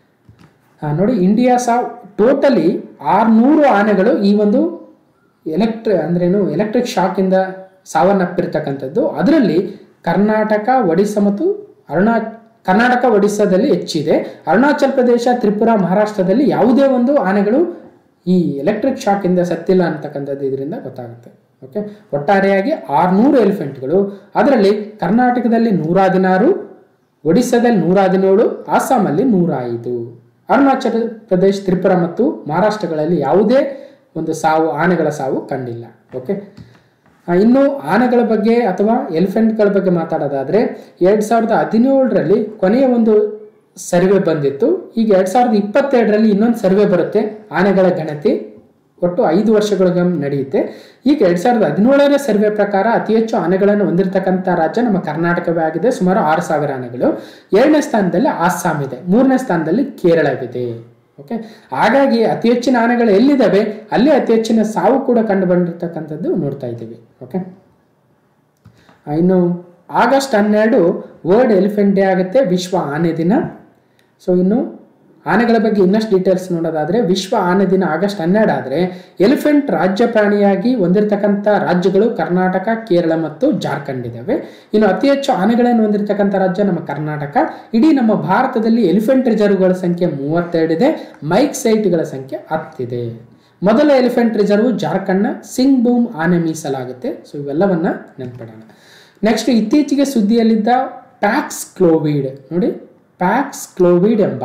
ಆ, ನೋಡಿ ಇಂಡಿಯಾ ಸಾವ್ ಟೋಟಲಿ ಆರ್ನೂರು ಆನೆಗಳು ಈ ಒಂದು ಎಲೆಕ್ಟ್ರಿ ಅಂದ್ರೇನು ಎಲೆಕ್ಟ್ರಿಕ್ ಶಾಕಿಂದ ಸಾವನ್ನಪ್ಪಿರ್ತಕ್ಕಂಥದ್ದು ಅದರಲ್ಲಿ ಕರ್ನಾಟಕ ಒಡಿಸ್ಸಾ ಮತ್ತು ಅರುಣಾ ಕರ್ನಾಟಕ ಒಡಿಸ್ಸಾದಲ್ಲಿ ಹೆಚ್ಚಿದೆ ಅರುಣಾಚಲ್ ಪ್ರದೇಶ ತ್ರಿಪುರ ಮಹಾರಾಷ್ಟ್ರದಲ್ಲಿ ಯಾವುದೇ ಒಂದು ಆನೆಗಳು ಈ ಎಲೆಕ್ಟ್ರಿಕ್ ಶಾಕಿಂದ ಸತ್ತಿಲ್ಲ ಅಂತಕ್ಕಂಥದ್ದು ಇದರಿಂದ ಗೊತ್ತಾಗುತ್ತೆ ಓಕೆ ಒಟ್ಟಾರೆಯಾಗಿ ಆರ್ನೂರು ಎಲಿಫೆಂಟ್ಗಳು ಅದರಲ್ಲಿ ಕರ್ನಾಟಕದಲ್ಲಿ ನೂರ ಹದಿನಾರು ಒಡಿಸ್ಸಾದಲ್ಲಿ ನೂರ ಹದಿನೇಳು ಆಸಾಮಲ್ಲಿ ನೂರ ಐದು ಅರುಣಾಚಲ ಪ್ರದೇಶ್ ತ್ರಿಪುರ ಮತ್ತು ಮಹಾರಾಷ್ಟ್ರಗಳಲ್ಲಿ ಯಾವುದೇ ಒಂದು ಸಾವು ಆನೆಗಳ ಸಾವು ಕಂಡಿಲ್ಲ ಓಕೆ ಆ, ಇನ್ನು ಆನೆಗಳ ಬಗ್ಗೆ ಅಥವಾ ಎಲಿಫೆಂಟ್ಗಳ ಬಗ್ಗೆ ಮಾತಾಡೋದಾದ್ರೆ ಎರಡ್ ಸಾವಿರದ ಹದಿನೇಳರಲ್ಲಿ ಕೊನೆಯ ಒಂದು ಸರ್ವೆ ಬಂದಿತ್ತು ಈಗ ಎರಡ್ ಸಾವಿರದ ಇಪ್ಪತ್ತೆರಡರಲ್ಲಿ ಇನ್ನೊಂದು ಸರ್ವೆ ಬರುತ್ತೆ ಆನೆಗಳ ಗಣತಿ ಒಟ್ಟು ಐದು ವರ್ಷಗಳ ನಡೆಯುತ್ತೆ ಈಗ ಎರಡ್ ಸಾವಿರದ ಹದಿನೇಳರ ಸರ್ವೆ ಪ್ರಕಾರ ಅತಿ ಹೆಚ್ಚು ಆನೆಗಳನ್ನು ಹೊಂದಿರತಕ್ಕಂಥ ರಾಜ್ಯ ನಮ್ಮ ಕರ್ನಾಟಕವೇ ಆಗಿದೆ ಸುಮಾರು ಆರು ಸಾವಿರ ಆನೆಗಳು ಎರಡನೇ ಸ್ಥಾನದಲ್ಲಿ ಆಸ್ಸಾಂ ಇದೆ ಮೂರನೇ ಸ್ಥಾನದಲ್ಲಿ ಕೇರಳವಿದೆ ಓಕೆ ಹಾಗಾಗಿ ಅತಿ ಹೆಚ್ಚಿನ ಆನೆಗಳು ಎಲ್ಲಿದ್ದಾವೆ ಅಲ್ಲಿ ಅತಿ ಹೆಚ್ಚಿನ ಸಾವು ಕೂಡ ಕಂಡು ಬಂದಿರತಕ್ಕಂಥದ್ದು ನೋಡ್ತಾ ಇದ್ದೀವಿ ಓಕೆ ಆ, ಇನ್ನು ಆಗಸ್ಟ್ ಹನ್ನೆರಡು ವರ್ಲ್ಡ್ ಎಲಿಫೆಂಟ್ ಡೇ ಆಗುತ್ತೆ ವಿಶ್ವ ಆನೆ ದಿನ ಸೊ ಇನ್ನು ಆನೆಗಳ ಬಗ್ಗೆ ಇನ್ನಷ್ಟು ಡೀಟೇಲ್ಸ್ ನೋಡೋದಾದ್ರೆ ವಿಶ್ವ ಆನೆ ದಿನ ಆಗಸ್ಟ್ ಹನ್ನೆರಡು ಆದರೆ ಎಲಿಫೆಂಟ್ ರಾಜ್ಯ ಪ್ರಾಣಿಯಾಗಿ ಹೊಂದಿರತಕ್ಕಂಥ ರಾಜ್ಯಗಳು ಕರ್ನಾಟಕ ಕೇರಳ ಮತ್ತು ಜಾರ್ಖಂಡ್ ಇದಾವೆ ಇನ್ನು ಅತಿ ಹೆಚ್ಚು ಆನೆಗಳನ್ನು ಹೊಂದಿರತಕ್ಕಂಥ ರಾಜ್ಯ ನಮ್ಮ ಕರ್ನಾಟಕ ಇಡೀ ನಮ್ಮ ಭಾರತದಲ್ಲಿ ಎಲಿಫೆಂಟ್ ರಿಸರ್ವ್ಗಳ ಸಂಖ್ಯೆ ಮೂವತ್ತೆರಡಿದೆ ಮೈಕ್ ಸೈಟ್ಗಳ ಸಂಖ್ಯೆ ಹತ್ತಿದೆ ಮೊದಲ ಎಲಿಫೆಂಟ್ ರಿಸರ್ವ್ ಜಾರ್ಖಂಡ್ನ ಸಿಂಗ್ ಬೂಮ್ ಆನೆ ಮೀಸಲಾಗುತ್ತೆ ಸೊ ಇವೆಲ್ಲವನ್ನ ನೆನ್ಪಿಡೋಣ ನೆಕ್ಸ್ಟ್ ಇತ್ತೀಚೆಗೆ ಸುದ್ದಿಯಲ್ಲಿದ್ದ ಪ್ಯಾಕ್ಸ್ ಕ್ಲೋವಿಡ್ ನೋಡಿ ಪ್ಯಾಕ್ಸ್ ಕ್ಲೋವಿಡ್ ಎಂಬ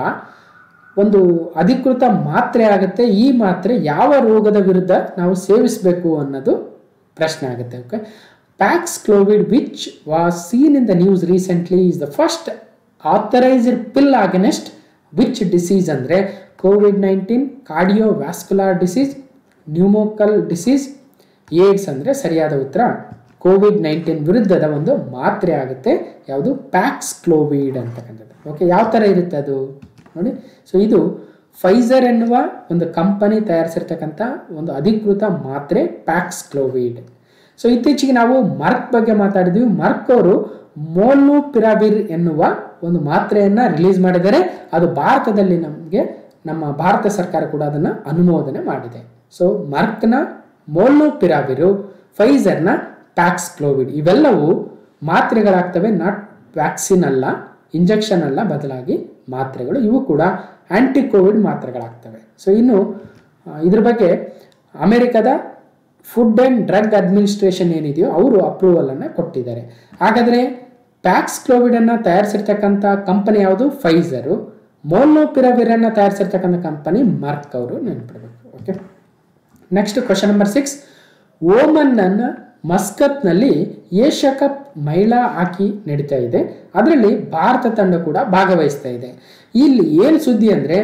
ಒಂದು ಅಧಿಕೃತ ಮಾತ್ರೆ ಆಗುತ್ತೆ ಈ ಮಾತ್ರೆ ಯಾವ ರೋಗದ ವಿರುದ್ಧ ನಾವು ಸೇವಿಸಬೇಕು ಅನ್ನೋದು ಪ್ರಶ್ನೆ ಆಗುತ್ತೆ okay Paxlovid which was seen in the news recently is the first authorised pill against which disease ಅಂದರೆ covid nineteen cardiovascular disease pneumococcal disease AIDS ಅಂದರೆ ಸರಿಯಾದ ಉತ್ತರ ಕೋವಿಡ್ ನೈನ್ಟೀನ್ ವಿರುದ್ಧದ ಒಂದು ಮಾತ್ರೆ ಆಗುತ್ತೆ ಯಾವುದು ಪ್ಯಾಕ್ಸ್ ಕ್ಲೋವಿಡ್ ಅಂತಕ್ಕಂಥದ್ದು ಓಕೆ ಯಾವ ಥರ ಇರುತ್ತೆ ಅದು ನೋಡಿ ಸೊ ಇದು ಫೈಸರ್ ಎನ್ನುವ ಒಂದು ಕಂಪನಿ ತಯಾರಿಸಿರ್ತಕ್ಕಂಥ ಒಂದು ಅಧಿಕೃತ ಮಾತ್ರೆ ಪ್ಯಾಕ್ಸ್ ಕ್ಲೋವಿಡ್ ಸೊ ಇತ್ತೀಚೆಗೆ ನಾವು ಮರ್ಕ್ ಬಗ್ಗೆ ಮಾತಾಡಿದ್ವಿ ಮರ್ಕ್ ಅವರು ಮೋಲ್ನುಪಿರಾವಿರ್ ಎನ್ನುವ ಒಂದು ಮಾತ್ರೆಯನ್ನ ರಿಲೀಸ್ ಮಾಡಿದರೆ ಅದು ಭಾರತದಲ್ಲಿ ನಮಗೆ ನಮ್ಮ ಭಾರತ ಸರ್ಕಾರ ಕೂಡ ಅದನ್ನ ಅನುಮೋದನೆ ಮಾಡಿದೆ ಸೊ ಮರ್ಕ್ನ ಮೋಲ್ನುಪಿರಾವಿರು ಫೈಸರ್ನ ಪ್ಯಾಕ್ಸ್ ಕ್ಲೋವಿಡ್ ಇವೆಲ್ಲವೂ ಮಾತ್ರೆಗಳಾಗ್ತವೆ ನಾಟ್ ವ್ಯಾಕ್ಸಿನ್ ಅಲ್ಲ ಇಂಜೆಕ್ಷನ್ ಅಲ್ಲ ಬದಲಾಗಿ ಮಾತ್ರೆಗಳು ಇವು ಕೂಡ ಆಂಟಿ ಕೋವಿಡ್ ಮಾತ್ರೆಗಳಾಗ್ತವೆ ಸೊ ಇನ್ನು ಆ, ಇದ್ರ ಬಗ್ಗೆ ಅಮೆರಿಕದ ಫುಡ್ ಆ್ಯಂಡ್ ಡ್ರಗ್ ಅಡ್ಮಿನಿಸ್ಟ್ರೇಷನ್ ಏನಿದೆಯೋ ಅವರು ಅಪ್ರೂವಲ್ ಅನ್ನು ಕೊಟ್ಟಿದ್ದಾರೆ ಹಾಗಾದರೆ ಪ್ಯಾಕ್ಸ್ ಕ್ಲೋವಿಡ್ ಅನ್ನ ತಯಾರಿಸಿರ್ತಕ್ಕಂಥ ಕಂಪನಿ ಯಾವುದು ಫೈಸರು ಮೋಲ್ನೋಪಿರವಿರ್ ಅನ್ನ ತಯಾರಿಸಿರ್ತಕ್ಕಂಥ ಕಂಪನಿ ಮಾರ್ಕ್ ಅವರು ನೆನ್ಪಿಡ್ಬೇಕು okay next question number six Oman ಅನ್ನ ಮಸ್ಕತ್ನಲ್ಲಿ ಏಷ್ಯಾ ಕಪ್ ಮಹಿಳಾ ಹಾಕಿ ನಡೀತಾ ಇದೆ ಅದರಲ್ಲಿ ಭಾರತ ತಂಡ ಕೂಡ ಭಾಗವಹಿಸ್ತಾ ಇದೆ ಇಲ್ಲಿ ಏನು ಸುದ್ದಿ ಅಂದ್ರೆ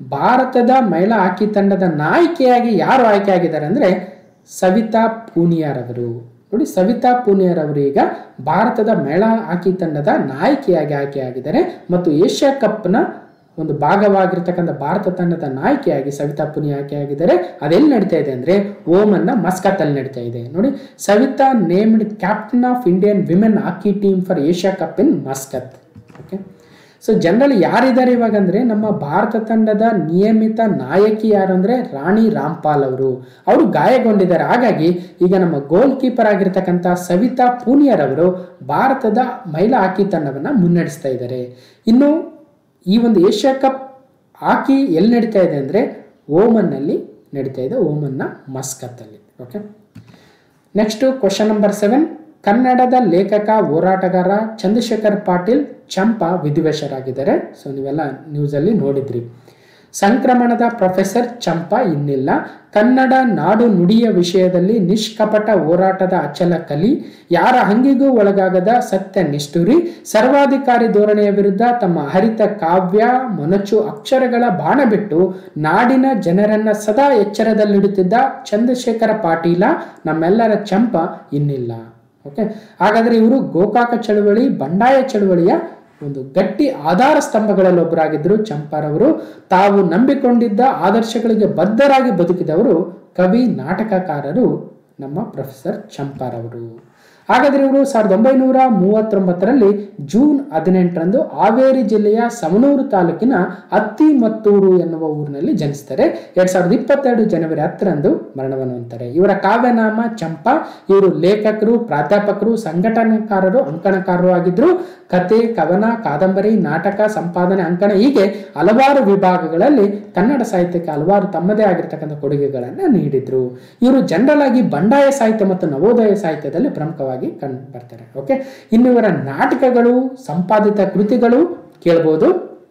ಭಾರತದ ಮಹಿಳಾ ಹಾಕಿ ತಂಡದ ನಾಯಕಿಯಾಗಿ ಯಾರು ಆಯ್ಕೆ ಆಗಿದ್ದಾರೆ ಅಂದ್ರೆ ಸವಿತಾ ಪೂನಿಯಾರ್ ಅವರು ನೋಡಿ ಸವಿತಾ ಪೂನಿಯಾರ್ ಅವರು ಈಗ ಭಾರತದ ಮಹಿಳಾ ಹಾಕಿ ತಂಡದ ನಾಯಕಿಯಾಗಿ ಆಯ್ಕೆಯಾಗಿದ್ದಾರೆ ಮತ್ತು ಏಷ್ಯಾ ಕಪ್ನ ಒಂದು ಭಾಗವಾಗಿರ್ತಕ್ಕಂಥ ಭಾರತ ತಂಡದ ನಾಯಕಿಯಾಗಿ ಸವಿತಾ ಪುನಿ ಆಯ್ಕೆಯಾಗಿದ್ದಾರೆ ಅದೆಲ್ಲಿ ನಡೀತಾ ಇದೆ ಅಂದ್ರೆ ಓಮನ್ನ ಮಸ್ಕತ್ ಅಲ್ಲಿ ನಡೀತಾ ಇದೆ ನೋಡಿ Savita named captain of Indian women hockey team for Asia cup in Muscat okay so general ಯಾರಿದ್ದಾರೆ ಇವಾಗ ಅಂದ್ರೆ ನಮ್ಮ ಭಾರತ ತಂಡದ ನಿಯಮಿತ ನಾಯಕಿ ಯಾರು ಅಂದ್ರೆ ರಾಣಿ ರಾಮ್ಪಾಲ್ ಅವರು ಅವರು ಗಾಯಗೊಂಡಿದ್ದಾರೆ ಹಾಗಾಗಿ ಈಗ ನಮ್ಮ ಗೋಲ್ ಕೀಪರ್ ಆಗಿರ್ತಕ್ಕಂಥ ಸವಿತಾ ಪೂನಿಯರ್ ಅವರು ಭಾರತದ ಮಹಿಳಾ ಹಾಕಿ ತಂಡವನ್ನ ಮುನ್ನಡೆಸ್ತಾ ಇದ್ದಾರೆ ಇನ್ನು ಈ ಒಂದು ಏಷ್ಯಾ ಕಪ್ ಹಾಕಿ ಎಲ್ಲಿ ನಡೀತಾ ಇದೆ ಅಂದರೆ ಓಮನ್ನಲ್ಲಿ ನಡೀತಾ ಇದೆ ಓಮನ್ನ ಮಸ್ಕತ್ತಲ್ಲಿ okay next question number seven ಕನ್ನಡದ ಲೇಖಕ ಹೋರಾಟಗಾರ ಚಂದ್ರಶೇಖರ್ ಪಾಟೀಲ್ ಚಂಪಾ ವಿಧಿವಶರಾಗಿದ್ದಾರೆ ಸೊ ನೀವೆಲ್ಲ ನ್ಯೂಸಲ್ಲಿ ನೋಡಿದ್ರಿ ಸಂಕ್ರಮಣದ ಪ್ರೊಫೆಸರ್ ಚಂಪಾ ಇನ್ನಿಲ್ಲ ಕನ್ನಡ ನಾಡು ನುಡಿಯ ವಿಷಯದಲ್ಲಿ ನಿಷ್ಕಪಟ ಹೋರಾಟದ ಅಚಲ ಕಲಿ ಯಾರ ಹಂಗಿಗೂ ಒಳಗಾಗದ ಸತ್ಯ ನಿಷ್ಠುರಿ ಸರ್ವಾಧಿಕಾರಿ ಧೋರಣೆಯ ವಿರುದ್ಧ ತಮ್ಮ ಹರಿತ ಕಾವ್ಯ ಮೊನಚು ಅಕ್ಷರಗಳ ಬಾಣ ಬಿಟ್ಟು ನಾಡಿನ ಜನರನ್ನ ಸದಾ ಎಚ್ಚರದಲ್ಲಿಡುತ್ತಿದ್ದ ಚಂದ್ರಶೇಖರ ಪಾಟೀಲ ನಮ್ಮೆಲ್ಲರ ಚಂಪ ಇನ್ನಿಲ್ಲ ಓಕೆ ಹಾಗಾದ್ರೆ ಇವರು ಗೋಕಾಕ ಚಳುವಳಿ ಬಂಡಾಯ ಚಳುವಳಿಯ ಒಂದು ಗಟ್ಟಿ ಆಧಾರ ಸ್ತಂಭಗಳಲ್ಲಿ ಒಬ್ಬರಾಗಿದ್ದರು ಚಂಪಾರವರು ತಾವು ನಂಬಿಕೊಂಡಿದ್ದ ಆದರ್ಶಗಳಿಗೆ ಬದ್ಧರಾಗಿ ಬದುಕಿದವರು ಕವಿ ನಾಟಕಕಾರರು ನಮ್ಮ ಪ್ರೊಫೆಸರ್ ಚಂಪಾರವರು ಹಾಗಾದ್ರೆ ಇವರು ಸಾವಿರದ ಒಂಬೈನೂರ ಮೂವತ್ತೊಂಬತ್ತರಲ್ಲಿ ಜೂನ್ ಹದಿನೆಂಟರಂದು ಹಾವೇರಿ ಜಿಲ್ಲೆಯ ಸಮನೂರು ತಾಲೂಕಿನ ಅತ್ತಿಮತ್ತೂರು ಎನ್ನುವ ಊರಿನಲ್ಲಿ ಜನಿಸ್ತಾರೆ ಎರಡ್ ಸಾವಿರದ ಇಪ್ಪತ್ತೆರಡು ಜನವರಿ ಹತ್ತರಂದು ಮರಣವನ್ನು ಹೊಂದ್ತಾರೆ ಇವರ ಕಾವ್ಯನಾಮ ಚಂಪಾ ಇವರು ಲೇಖಕರು ಪ್ರಾಧ್ಯಾಪಕರು ಸಂಘಟನಾಕಾರರು ಅಂಕಣಕಾರರು ಆಗಿದ್ರು ಕತೆ ಕವನ ಕಾದಂಬರಿ ನಾಟಕ ಸಂಪಾದನೆ ಅಂಕಣ ಹೀಗೆ ಹಲವಾರು ವಿಭಾಗಗಳಲ್ಲಿ ಕನ್ನಡ ಸಾಹಿತ್ಯಕ್ಕೆ ಹಲವಾರು ತಮ್ಮದೇ ಆಗಿರ್ತಕ್ಕಂಥ ಕೊಡುಗೆಗಳನ್ನು ನೀಡಿದ್ರು ಇವರು ಜನರಲ್ ಆಗಿ ಬಂಡಾಯ ಸಾಹಿತ್ಯ ಮತ್ತು ನವೋದಯ ಸಾಹಿತ್ಯದಲ್ಲಿ ಪ್ರಮುಖವಾಗಿ ಕಂಡು ಬರ್ತಾರೆ ಓಕೆ ಇನ್ನು ಇವರ ನಾಟಕಗಳು ಸಂಪಾದಿತ ಕೃತಿಗಳು ಕೇಳ್ಬೋದು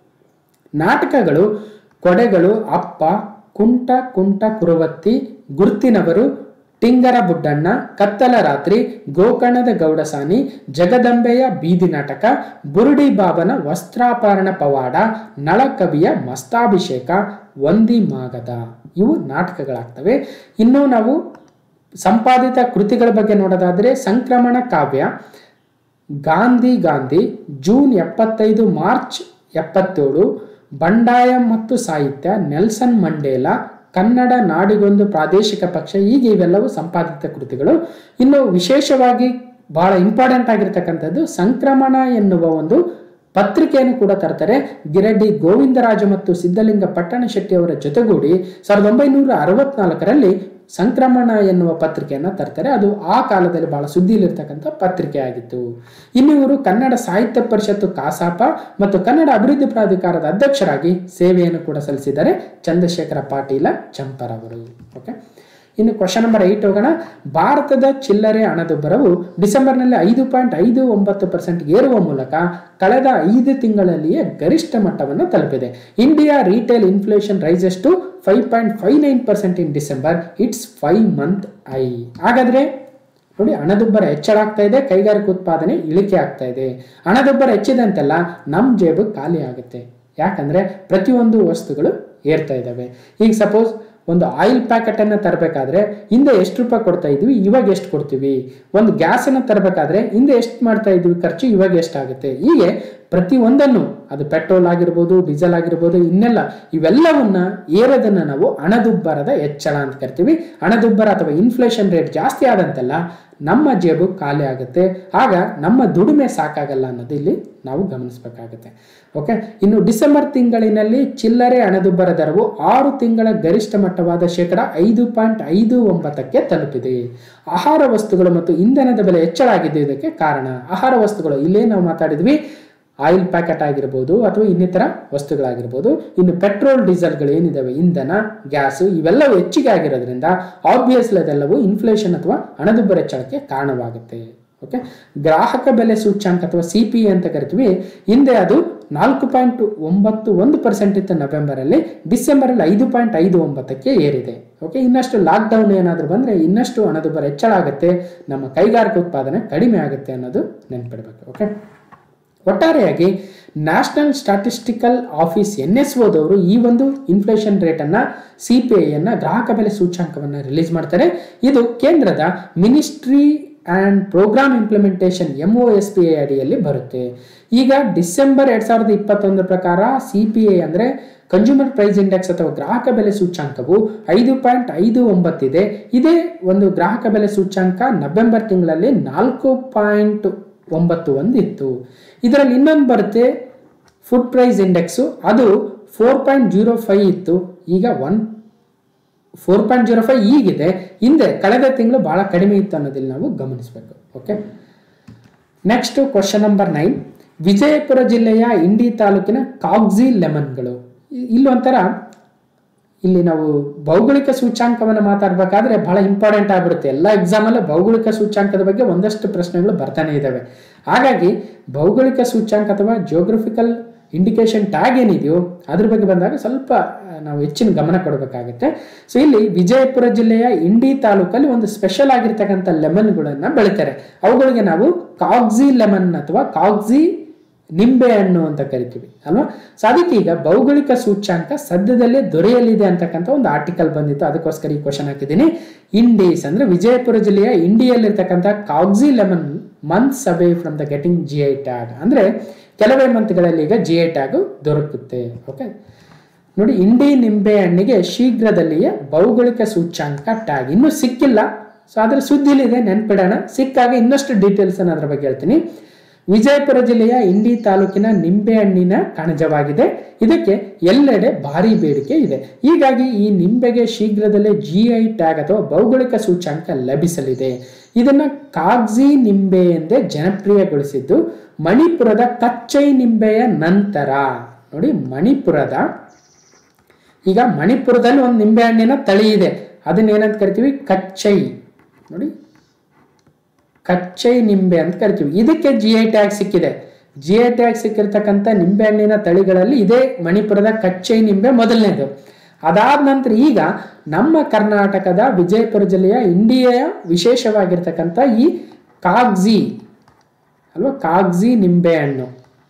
ನಾಟಕಗಳು ಕೊಡೆಗಳು ಅಪ್ಪ ಕುಂಟ ಕುಂಟ ಕುರುವತ್ತಿ ಗುರ್ತಿನವರು ಟಿಂಗರ ಬುಡ್ಡಣ್ಣ ಕತ್ತಲ ರಾತ್ರಿ ಗೋಕರ್ಣದ ಗೌಡಸಾನಿ ಜಗದಂಬೆಯ ಬೀದಿ ನಾಟಕ ಬುರುಡಿ ಬಾಬನ ವಸ್ತ್ರಾಪರಣ ಪವಾಡ ನಳಕವಿಯ ಮಸ್ತಾಭಿಷೇಕ ವಂದಿ ಮಾಗದ ಇವು ನಾಟಕಗಳಾಗ್ತವೆ ಇನ್ನು ನಾವು ಸಂಪಾದಿತ ಕೃತಿಗಳ ಬಗ್ಗೆ ನೋಡೋದಾದ್ರೆ ಸಂಕ್ರಮಣ ಕಾವ್ಯ ಗಾಂಧಿ ಗಾಂಧಿ ಜೂನ್ ಎಪ್ಪತ್ತೈದು ಮಾರ್ಚ್ ಎಪ್ಪತ್ತೇಳು ಬಂಡಾಯ ಮತ್ತು ಸಾಹಿತ್ಯ ನೆಲ್ಸನ್ ಮಂಡೇಲಾ ಕನ್ನಡ ನಾಡಿಗೊಂದು ಪ್ರಾದೇಶಿಕ ಪಕ್ಷ ಹೀಗೆ ಇವೆಲ್ಲವೂ ಸಂಪಾದಿತ ಕೃತಿಗಳು ಇನ್ನು ವಿಶೇಷವಾಗಿ ಬಹಳ ಇಂಪಾರ್ಟೆಂಟ್ ಆಗಿರ್ತಕ್ಕಂಥದ್ದು ಸಂಕ್ರಮಣ ಎನ್ನುವ ಒಂದು ಪತ್ರಿಕೆಯನ್ನು ಕೂಡ ತರ್ತಾರೆ ಗಿರಡ್ಡಿ ಗೋವಿಂದರಾಜು ಮತ್ತು ಸಿದ್ಧಲಿಂಗ ಪಟ್ಟಣ ಶೆಟ್ಟಿ ಅವರ ಜೊತೆಗೂಡಿ ಸಾವಿರದ ಒಂಬೈನೂರ ಅರವತ್ನಾಲ್ಕರಲ್ಲಿ ಸಂಕ್ರಮಣ ಎನ್ನುವ ಪತ್ರಿಕೆಯನ್ನು ತರ್ತಾರೆ ಅದು ಆ ಕಾಲದಲ್ಲಿ ಬಹಳ ಸುದ್ದಿಯಲ್ಲಿರ್ತಕ್ಕಂಥ ಪತ್ರಿಕೆ ಆಗಿತ್ತು ಇನ್ನು ಇವರು ಕನ್ನಡ ಸಾಹಿತ್ಯ ಪರಿಷತ್ತು ಕಾಸಾಪ ಮತ್ತು ಕನ್ನಡ ಅಭಿವೃದ್ಧಿ ಪ್ರಾಧಿಕಾರದ ಅಧ್ಯಕ್ಷರಾಗಿ ಸೇವೆಯನ್ನು ಕೂಡ ಸಲ್ಲಿಸಿದ್ದಾರೆ ಚಂದ್ರಶೇಖರ ಪಾಟೀಲ ಚಂಪರವರು ಓಕೆ ಇನ್ನು ಕ್ವಶನ್ ನಂಬರ್ ಏಟ್ ಹೋಗೋಣ ಭಾರತದ ಚಿಲ್ಲರೆ ಹಣದುಬ್ಬರವು ಡಿಸೆಂಬರ್ನಲ್ಲಿ ಐದು ಪಾಯಿಂಟ್ ಐದು ಒಂಬತ್ತು ಪರ್ಸೆಂಟ್ ಏರುವ ಮೂಲಕ ಕಳೆದ ಐದು ತಿಂಗಳಲ್ಲಿಯೇ ಗರಿಷ್ಠ ಮಟ್ಟವನ್ನು ತಲುಪಿದೆ India retail inflation rises to five point five nine percent in December it's five month high ಹಾಗಾದ್ರೆ ನೋಡಿ ಹಣದುಬ್ಬರ ಹೆಚ್ಚಳ ಆಗ್ತಾ ಇದೆ ಕೈಗಾರಿಕಾ ಉತ್ಪಾದನೆ ಇಳಿಕೆ ಆಗ್ತಾ ಇದೆ ಹಣದುಬ್ಬರ ಹೆಚ್ಚಿದಂತೆಲ್ಲ ನಮ್ಮ ಜೇಬು ಖಾಲಿ ಆಗುತ್ತೆ ಯಾಕಂದ್ರೆ ಪ್ರತಿಯೊಂದು ವಸ್ತುಗಳು ಏರ್ತಾ ಇದ್ದಾವೆ ಈಗ ಸಪೋಸ್ ಒಂದು ಆಯಿಲ್ ಪ್ಯಾಕೆಟ್ ಅನ್ನ ತರಬೇಕಾದ್ರೆ ಹಿಂದೆ ಎಷ್ಟು ರೂಪಾಯಿ ಕೊಡ್ತಾ ಇದ್ವಿ ಇವಾಗ ಎಷ್ಟು ಕೊಡ್ತೀವಿ ಒಂದು ಗ್ಯಾಸ್ ಅನ್ನ ತರಬೇಕಾದ್ರೆ ಹಿಂದೆ ಎಷ್ಟು ಮಾಡ್ತಾ ಇದ್ವಿ ಖರ್ಚು ಇವಾಗ ಎಷ್ಟಾಗುತ್ತೆ ಹೀಗೆ ಪ್ರತಿ ಒಂದನ್ನು ಅದು ಪೆಟ್ರೋಲ್ ಆಗಿರ್ಬೋದು ಡೀಸೆಲ್ ಆಗಿರ್ಬೋದು ಇನ್ನೆಲ್ಲ ಇವೆಲ್ಲವನ್ನ ಏರೋದನ್ನ ನಾವು ಹಣದುಬ್ಬರದ ಹೆಚ್ಚಳ ಅಂತ ಕರಿತೀವಿ ಹಣದುಬ್ಬರ ಅಥವಾ ಇನ್ಫ್ಲೇಷನ್ ರೇಟ್ ಜಾಸ್ತಿ ಆದಂತೆಲ್ಲ ನಮ್ಮ ಜೇಬು ಖಾಲಿ ಆಗುತ್ತೆ ಆಗ ನಮ್ಮ ದುಡಿಮೆ ಸಾಕಾಗಲ್ಲ ಅನ್ನೋದು ಇಲ್ಲಿ ನಾವು ಗಮನಿಸಬೇಕಾಗುತ್ತೆ ಓಕೆ ಇನ್ನು ಡಿಸೆಂಬರ್ ತಿಂಗಳಿನಲ್ಲಿ ಚಿಲ್ಲರೆ ಹಣದುಬ್ಬರ ದರವು ಆರು ತಿಂಗಳ ಗರಿಷ್ಠ ಮಟ್ಟವಾದ ಶೇಕಡ ಐದು ಪಾಯಿಂಟ್ ಐದು ಒಂಬತ್ತಕ್ಕೆ ತಲುಪಿದೆ ಆಹಾರ ವಸ್ತುಗಳು ಮತ್ತು ಇಂಧನದ ಬೆಲೆ ಹೆಚ್ಚಳ ಆಗಿದ್ದು ಇದಕ್ಕೆ ಕಾರಣ ಆಹಾರ ವಸ್ತುಗಳು ಇಲ್ಲೇ ನಾವು ಮಾತಾಡಿದ್ವಿ ಆಯಿಲ್ ಪ್ಯಾಕೆಟ್ ಆಗಿರ್ಬೋದು ಅಥವಾ ಇನ್ನಿತರ ವಸ್ತುಗಳಾಗಿರ್ಬೋದು ಇನ್ನು ಪೆಟ್ರೋಲ್ ಡೀಸೆಲ್ಗಳು ಏನಿದಾವೆ ಇಂಧನ ಗ್ಯಾಸು ಇವೆಲ್ಲವೂ ಹೆಚ್ಚಿಗೆ ಆಗಿರೋದ್ರಿಂದ ಆಬ್ವಿಯಸ್ಲಿ ಅದೆಲ್ಲವೂ ಇನ್ಫ್ಲೇಷನ್ ಅಥವಾ ಹಣದುಬ್ಬರ ಹೆಚ್ಚಳಕ್ಕೆ ಕಾರಣವಾಗುತ್ತೆ ಓಕೆ ಗ್ರಾಹಕ ಬೆಲೆ ಸೂಚ್ಯಾಂಕ ಅಥವಾ ಸಿ ಪಿ ಅಂತ ಕರಿತೀವಿ ಹಿಂದೆ ಅದು ನಾಲ್ಕು ಪಾಯಿಂಟ್ ಒಂಬತ್ತು ಒಂದು ಪರ್ಸೆಂಟ್ ಇತ್ತು ನವೆಂಬರಲ್ಲಿ ಡಿಸೆಂಬರಲ್ಲಿ ಐದು ಪಾಯಿಂಟ್ ಐದು ಒಂಬತ್ತಕ್ಕೆ ಏರಿದೆ ಓಕೆ ಇನ್ನಷ್ಟು ಲಾಕ್ಡೌನ್ ಏನಾದರೂ ಬಂದರೆ ಇನ್ನಷ್ಟು ಹಣದುಬ್ಬರ ಹೆಚ್ಚಳ ಆಗುತ್ತೆ ನಮ್ಮ ಕೈಗಾರಿಕಾ ಉತ್ಪಾದನೆ ಕಡಿಮೆ ಆಗುತ್ತೆ ಅನ್ನೋದು ನೆನ್ಪಿಡ್ಬೇಕು ಓಕೆ ಒಟ್ಟಾರೆಯಾಗಿ national statistical office N S ಓದವರು ಈ ಒಂದು ಇನ್ಫ್ಲೇಷನ್ ರೇಟನ್ನು ಸಿ ಪಿ ಐಯನ್ನು ಗ್ರಾಹಕ ಬೆಲೆ ಸೂಚ್ಯಾಂಕವನ್ನು ರಿಲೀಸ್ ಮಾಡ್ತಾರೆ ಇದು ಕೇಂದ್ರದ ministry and programme implementation M O S P I ಅಡಿಯಲ್ಲಿ ಬರುತ್ತೆ ಈಗ ಡಿಸೆಂಬರ್ ಎರಡು ಸಾವಿರದ ಇಪ್ಪತ್ತೊಂದರ ಪ್ರಕಾರ ಸಿ ಪಿ ಐ ಅಂದರೆ ಕನ್ಸ್ಯೂಮರ್ ಪ್ರೈಸ್ ಇಂಡೆಕ್ಸ್ ಅಥವಾ ಗ್ರಾಹಕ ಬೆಲೆ ಸೂಚ್ಯಾಂಕವು ಐದು ಪಾಯಿಂಟ್ ಐದು ಒಂಬತ್ತಿದೆ ಇದೇ ಒಂದು ಗ್ರಾಹಕ ಬೆಲೆ ಸೂಚ್ಯಾಂಕ ನವೆಂಬರ್ ತಿಂಗಳಲ್ಲಿ ನಾಲ್ಕು ಪಾಯಿಂಟ್ ಒಂಬತ್ತು ಒಂದು ಇತ್ತು ಇದರಲ್ಲಿ ಇನ್ನೊಂದು ಬರುತ್ತೆ ಫುಡ್ ಪ್ರೈಸ್ ಇಂಡೆಕ್ಸು ಅದು ಫೋರ್ ಪಾಯಿಂಟ್ ಜೀರೋ ಫೈವ್ ಇತ್ತು ಈಗ one four point zero five ಈಗಿದೆ ಹಿಂದೆ ಕಳೆದ ತಿಂಗಳು ಬಹಳ ಕಡಿಮೆ ಇತ್ತು ಅನ್ನೋದಿಲ್ಲ ನಾವು ಗಮನಿಸಬೇಕು okay next question number nine Vijayapura ಜಿಲ್ಲೆಯ ಇಂಡಿ ತಾಲೂಕಿನ ಕಾಗ್ಜಿ ಲೆಮನ್ಗಳು ಇ- ಇಲ್ಲೊಂಥರ ಇಲ್ಲಿ ನಾವು ಭೌಗೋಳಿಕ ಸೂಚ್ಯಾಂಕವನ್ನು ಮಾತಾಡಬೇಕಾದ್ರೆ ಬಹಳ ಇಂಪಾರ್ಟೆಂಟ್ ಆಗ್ಬಿಡುತ್ತೆ ಎಲ್ಲ ಎಕ್ಸಾಮಲ್ಲೂ ಭೌಗೋಳಿಕ ಸೂಚ್ಯಾಂಕದ ಬಗ್ಗೆ ಒಂದಷ್ಟು ಪ್ರಶ್ನೆಗಳು ಬರ್ತಾನೆ ಇದ್ದಾವೆ ಹಾಗಾಗಿ ಭೌಗೋಳಿಕ ಸೂಚ್ಯಾಂಕ ಅಥವಾ ಜಿಯೋಗ್ರಫಿಕಲ್ ಇಂಡಿಕೇಶನ್ ಟ್ಯಾಗ್ ಏನಿದೆಯೋ ಅದ್ರ ಬಗ್ಗೆ ಬಂದಾಗ ಸ್ವಲ್ಪ ಆ, ನಾವು ಹೆಚ್ಚಿನ ಗಮನ ಕೊಡಬೇಕಾಗುತ್ತೆ ಸೊ ಇಲ್ಲಿ ವಿಜಯಪುರ ಜಿಲ್ಲೆಯ ಇಂಡಿ ತಾಲೂಕಲ್ಲಿ ಒಂದು ಸ್ಪೆಷಲ್ ಆಗಿರ್ತಕ್ಕಂಥ ಲೆಮನ್ಗಳನ್ನು ಬೆಳಿತಾರೆ ಅವುಗಳಿಗೆ ನಾವು ಕಾಗ್ಜಿ ಲೆಮನ್ ಅಥವಾ ಕಾಗ್ಜಿ ನಿಂಬೆ ಹಣ್ಣು ಅಂತ ಕರಿತೀವಿ ಅಲ್ವಾ ಸೊ ಅದಕ್ಕೆ ಈಗ ಭೌಗೋಳಿಕ ಸೂಚ್ಯಾಂಕ ಸದ್ಯದಲ್ಲೇ ದೊರೆಯಲಿದೆ ಅಂತಕ್ಕಂಥ ಒಂದು ಆರ್ಟಿಕಲ್ ಬಂದಿತ್ತು ಅದಕ್ಕೋಸ್ಕರ ಈ ಕ್ವಶನ್ ಹಾಕಿದ್ದೀನಿ ಇಂಡೀಸ್ ಅಂದ್ರೆ ವಿಜಯಪುರ ಜಿಲ್ಲೆಯ ಇಂಡಿಯಲ್ಲಿರ್ತಕ್ಕಂಥ Kagzi lemon months away from the getting G I tag ಅಂದ್ರೆ ಕೆಲವೇ ಮಂತ್ಗಳಲ್ಲಿ ಈಗ ಜಿ ಐ ಟ್ಯಾಗ್ ದೊರಕುತ್ತೆ ಓಕೆ ನೋಡಿ ಇಂಡಿ ನಿಂಬೆ ಹಣ್ಣಿಗೆ ಶೀಘ್ರದಲ್ಲಿಯೇ ಭೌಗೋಳಿಕ ಸೂಚ್ಯಾಂಕ ಟ್ಯಾಗ್ ಇನ್ನೂ ಸಿಕ್ಕಿಲ್ಲ ಸೊ ಅದರ ಸುದ್ದಿಲಿದೆ ನೆನ್ಪಿಡೋಣ ಸಿಕ್ಕಾಗ ಇನ್ನಷ್ಟು ಡೀಟೇಲ್ಸ್ ಅನ್ನು ಅದರ ಬಗ್ಗೆ ಹೇಳ್ತೀನಿ ವಿಜಯಪುರ ಜಿಲ್ಲೆಯ ಇಂಡಿ ತಾಲೂಕಿನ ನಿಂಬೆ ಹಣ್ಣಿನ ಕಣಜವಾಗಿದೆ ಇದಕ್ಕೆ ಎಲ್ಲೆಡೆ ಭಾರಿ ಬೇಡಿಕೆ ಇದೆ ಹೀಗಾಗಿ ಈ ನಿಂಬೆಗೆ ಶೀಘ್ರದಲ್ಲೇ ಜಿ ಐ ಟ್ಯಾಗ್ ಅಥವಾ ಭೌಗೋಳಿಕ ಸೂಚ್ಯಾಂಕ ಲಭಿಸಲಿದೆ ಇದನ್ನ ಕಾಗ್ಜಿ ನಿಂಬೆ ಎಂದೇ ಜನಪ್ರಿಯಗೊಳಿಸಿದ್ದು ಮಣಿಪುರದ ಕಚ್ಚೈ ನಿಂಬೆಯ ನಂತರ ನೋಡಿ ಮಣಿಪುರದ ಈಗ ಮಣಿಪುರದಲ್ಲಿ ಒಂದು ನಿಂಬೆ ಹಣ್ಣಿನ ತಳಿ ಇದೆ ಅದನ್ನ ಏನಂತ ಕರಿತೀವಿ ಕಚ್ಚೈ ನೋಡಿ ಕಚ್ಚೈ ನಿಂಬೆ ಅಂತ ಕರಿತೀವಿ ಇದಕ್ಕೆ ಜಿ ಐ ಟ್ಯಾಗ್ ಸಿಕ್ಕಿದೆ ಜಿ ಐ ಟ್ಯಾಗ್ ಸಿಕ್ಕಿರ್ತಕ್ಕಂಥ ನಿಂಬೆ ಹಣ್ಣಿನ ತಳಿಗಳಲ್ಲಿ ಇದೇ ಮಣಿಪುರದ ಕಚ್ಚೈ ನಿಂಬೆ ಮೊದಲನೇದು ಅದಾದ ನಂತರ ಈಗ ನಮ್ಮ ಕರ್ನಾಟಕದ ವಿಜಯಪುರ ಜಿಲ್ಲೆಯ ಇಂಡಿಯಾಯ ವಿಶೇಷವಾಗಿರ್ತಕ್ಕಂಥ ಈ ಕಾಗ್ಜಿ ಅಲ್ವಾ ಕಾಗ್ಜಿ ನಿಂಬೆ ಹಣ್ಣು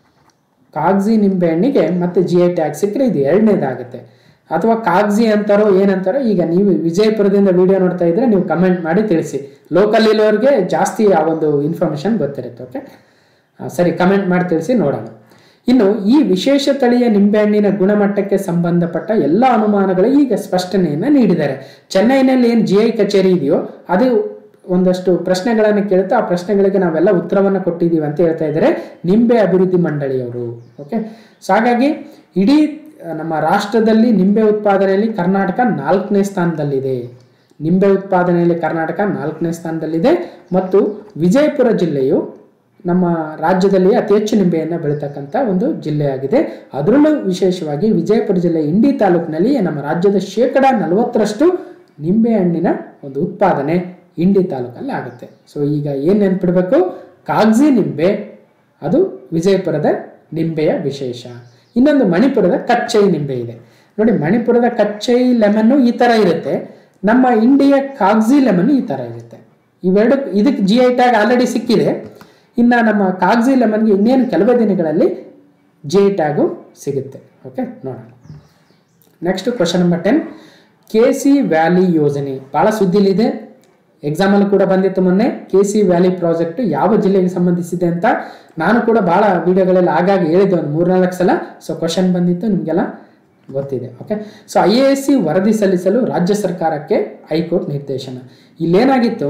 ಕಾಗ್ಜಿ ನಿಂಬೆ ಹಣ್ಣಿಗೆ ಮತ್ತೆ ಜಿ ಐ ಟ್ಯಾಗ್ ಸಿಕ್ಕರೆ ಇದು ಎರಡನೇದಾಗುತ್ತೆ ಅಥವಾ ಕಾಗ್ಜಿ ಅಂತಾರೋ ಏನಂತಾರೋ ಈಗ ನೀವು ವಿಜಯಪುರದಿಂದ ವಿಡಿಯೋ ನೋಡ್ತಾ ಇದ್ರೆ ನೀವು ಕಮೆಂಟ್ ಮಾಡಿ ತಿಳಿಸಿ ಲೋಕಲ್ ಇರೋರಿಗೆ ಜಾಸ್ತಿ ಆ ಒಂದು ಇನ್ಫಾರ್ಮೇಶನ್ ಗೊತ್ತಿರುತ್ತೆ ಓಕೆ ಸರಿ ಕಮೆಂಟ್ ಮಾಡಿ ತಿಳಿಸಿ ನೋಡೋಣ ಇನ್ನು ಈ ವಿಶೇಷ ತಳಿಯ ನಿಂಬೆಹಣ್ಣಿನ ಗುಣಮಟ್ಟಕ್ಕೆ ಸಂಬಂಧಪಟ್ಟ ಎಲ್ಲ ಅನುಮಾನಗಳು ಈಗ ಸ್ಪಷ್ಟನೆಯನ್ನ ನೀಡಿದ್ದಾರೆ ಚೆನ್ನೈನಲ್ಲಿ ಏನು ಜಿ ಐ ಕಚೇರಿ ಇದೆಯೋ ಅದು ಒಂದಷ್ಟು ಪ್ರಶ್ನೆಗಳನ್ನು ಕೇಳುತ್ತಾ ಆ ಪ್ರಶ್ನೆಗಳಿಗೆ ನಾವೆಲ್ಲ ಉತ್ತರವನ್ನು ಕೊಟ್ಟಿದ್ದೀವಿ ಅಂತ ಹೇಳ್ತಾ ಇದ್ದಾರೆ ನಿಂಬೆ ಅಭಿವೃದ್ಧಿ ಮಂಡಳಿಯವರು ಓಕೆ ಸೊ ಹಾಗಾಗಿ ಇಡೀ ಆ, ನಮ್ಮ ರಾಷ್ಟ್ರದಲ್ಲಿ ನಿಂಬೆ ಉತ್ಪಾದನೆಯಲ್ಲಿ ಕರ್ನಾಟಕ ನಾಲ್ಕನೇ ಸ್ಥಾನದಲ್ಲಿದೆ ನಿಂಬೆ ಉತ್ಪಾದನೆಯಲ್ಲಿ ಕರ್ನಾಟಕ ನಾಲ್ಕನೇ ಸ್ಥಾನದಲ್ಲಿದೆ ಮತ್ತು ವಿಜಯಪುರ ಜಿಲ್ಲೆಯು ನಮ್ಮ ರಾಜ್ಯದಲ್ಲಿ ಅತಿ ಹೆಚ್ಚು ನಿಂಬೆಯನ್ನು ಬೆಳೀತಕ್ಕಂಥ ಒಂದು ಜಿಲ್ಲೆಯಾಗಿದೆ ಅದರಲ್ಲೂ ವಿಶೇಷವಾಗಿ ವಿಜಯಪುರ ಜಿಲ್ಲೆ ಇಂಡಿ ತಾಲೂಕಿನಲ್ಲಿ ನಮ್ಮ ರಾಜ್ಯದ ಶೇಕಡ ನಲವತ್ತರಷ್ಟು ನಿಂಬೆ ಹಣ್ಣಿನ ಒಂದು ಉತ್ಪಾದನೆ ಇಂಡಿ ತಾಲೂಕಲ್ಲಿ ಆಗುತ್ತೆ ಸೊ ಈಗ ಏನು ನೆನ್ಪಿಡ್ಬೇಕು ಕಾಗ್ಜಿ ನಿಂಬೆ ಅದು ವಿಜಯಪುರದ ನಿಂಬೆಯ ವಿಶೇಷ ಇನ್ನೊಂದು ಮಣಿಪುರದ ಕಚ್ಚೈ ನಿಂಬೆ ಇದೆ ನೋಡಿ ಮಣಿಪುರದ ಕಚ್ಚೈ ಲೆಮನ್ನು ಈ ಥರ ಇರುತ್ತೆ ನಮ್ಮ ಇಂಡಿಯ ಕಾಗ್ಜಿ ಲೆಮನ್ ಈ ಥರ ಇರುತ್ತೆ ಇವೆರಡು ಇದಕ್ಕೆ ಜಿ ಐ ಟ್ಯಾಗ್ ಆಲ್ರೆಡಿ ಸಿಕ್ಕಿದೆ ಇನ್ನು ನಮ್ಮ ಕಾಗ್ಜಿ ಲೆಮನ್ಗೆ ಇನ್ನೇನು ಕೆಲವೇ ದಿನಗಳಲ್ಲಿ ಜಿ ಐ ಟ್ಯಾಗು ಸಿಗುತ್ತೆ ಓಕೆ ನೋಡೋಣ next question number ten K C valley ಯೋಜನೆ ಭಾಳ ಸುದ್ದಿಲಿದೆ ಎಕ್ಸಾಮಲ್ಲಿ ಕೂಡ ಬಂದಿತ್ತು ಮೊನ್ನೆ ಕೆ ಸಿ ವ್ಯಾಲಿ ಪ್ರಾಜೆಕ್ಟ್ ಯಾವ ಜಿಲ್ಲೆಗೆ ಸಂಬಂಧಿಸಿದೆ ಅಂತ ನಾನು ಕೂಡ ಭಾಳ ವಿಡಿಯೋಗಳಲ್ಲಿ ಆಗಾಗ ಹೇಳಿದ್ದೆ ಒಂದು ಮೂರ್ನಾಲ್ಕು ಸಲ ಸೊ ಕ್ವಶನ್ ಬಂದಿತ್ತು ನಿಮಗೆಲ್ಲ ಗೊತ್ತಿದೆ okay so I A S C ವರದಿ ಸಲ್ಲಿಸಲು ರಾಜ್ಯ ಸರ್ಕಾರಕ್ಕೆ ಹೈಕೋರ್ಟ್ ನಿರ್ದೇಶನ ಇಲ್ಲೇನಾಗಿತ್ತು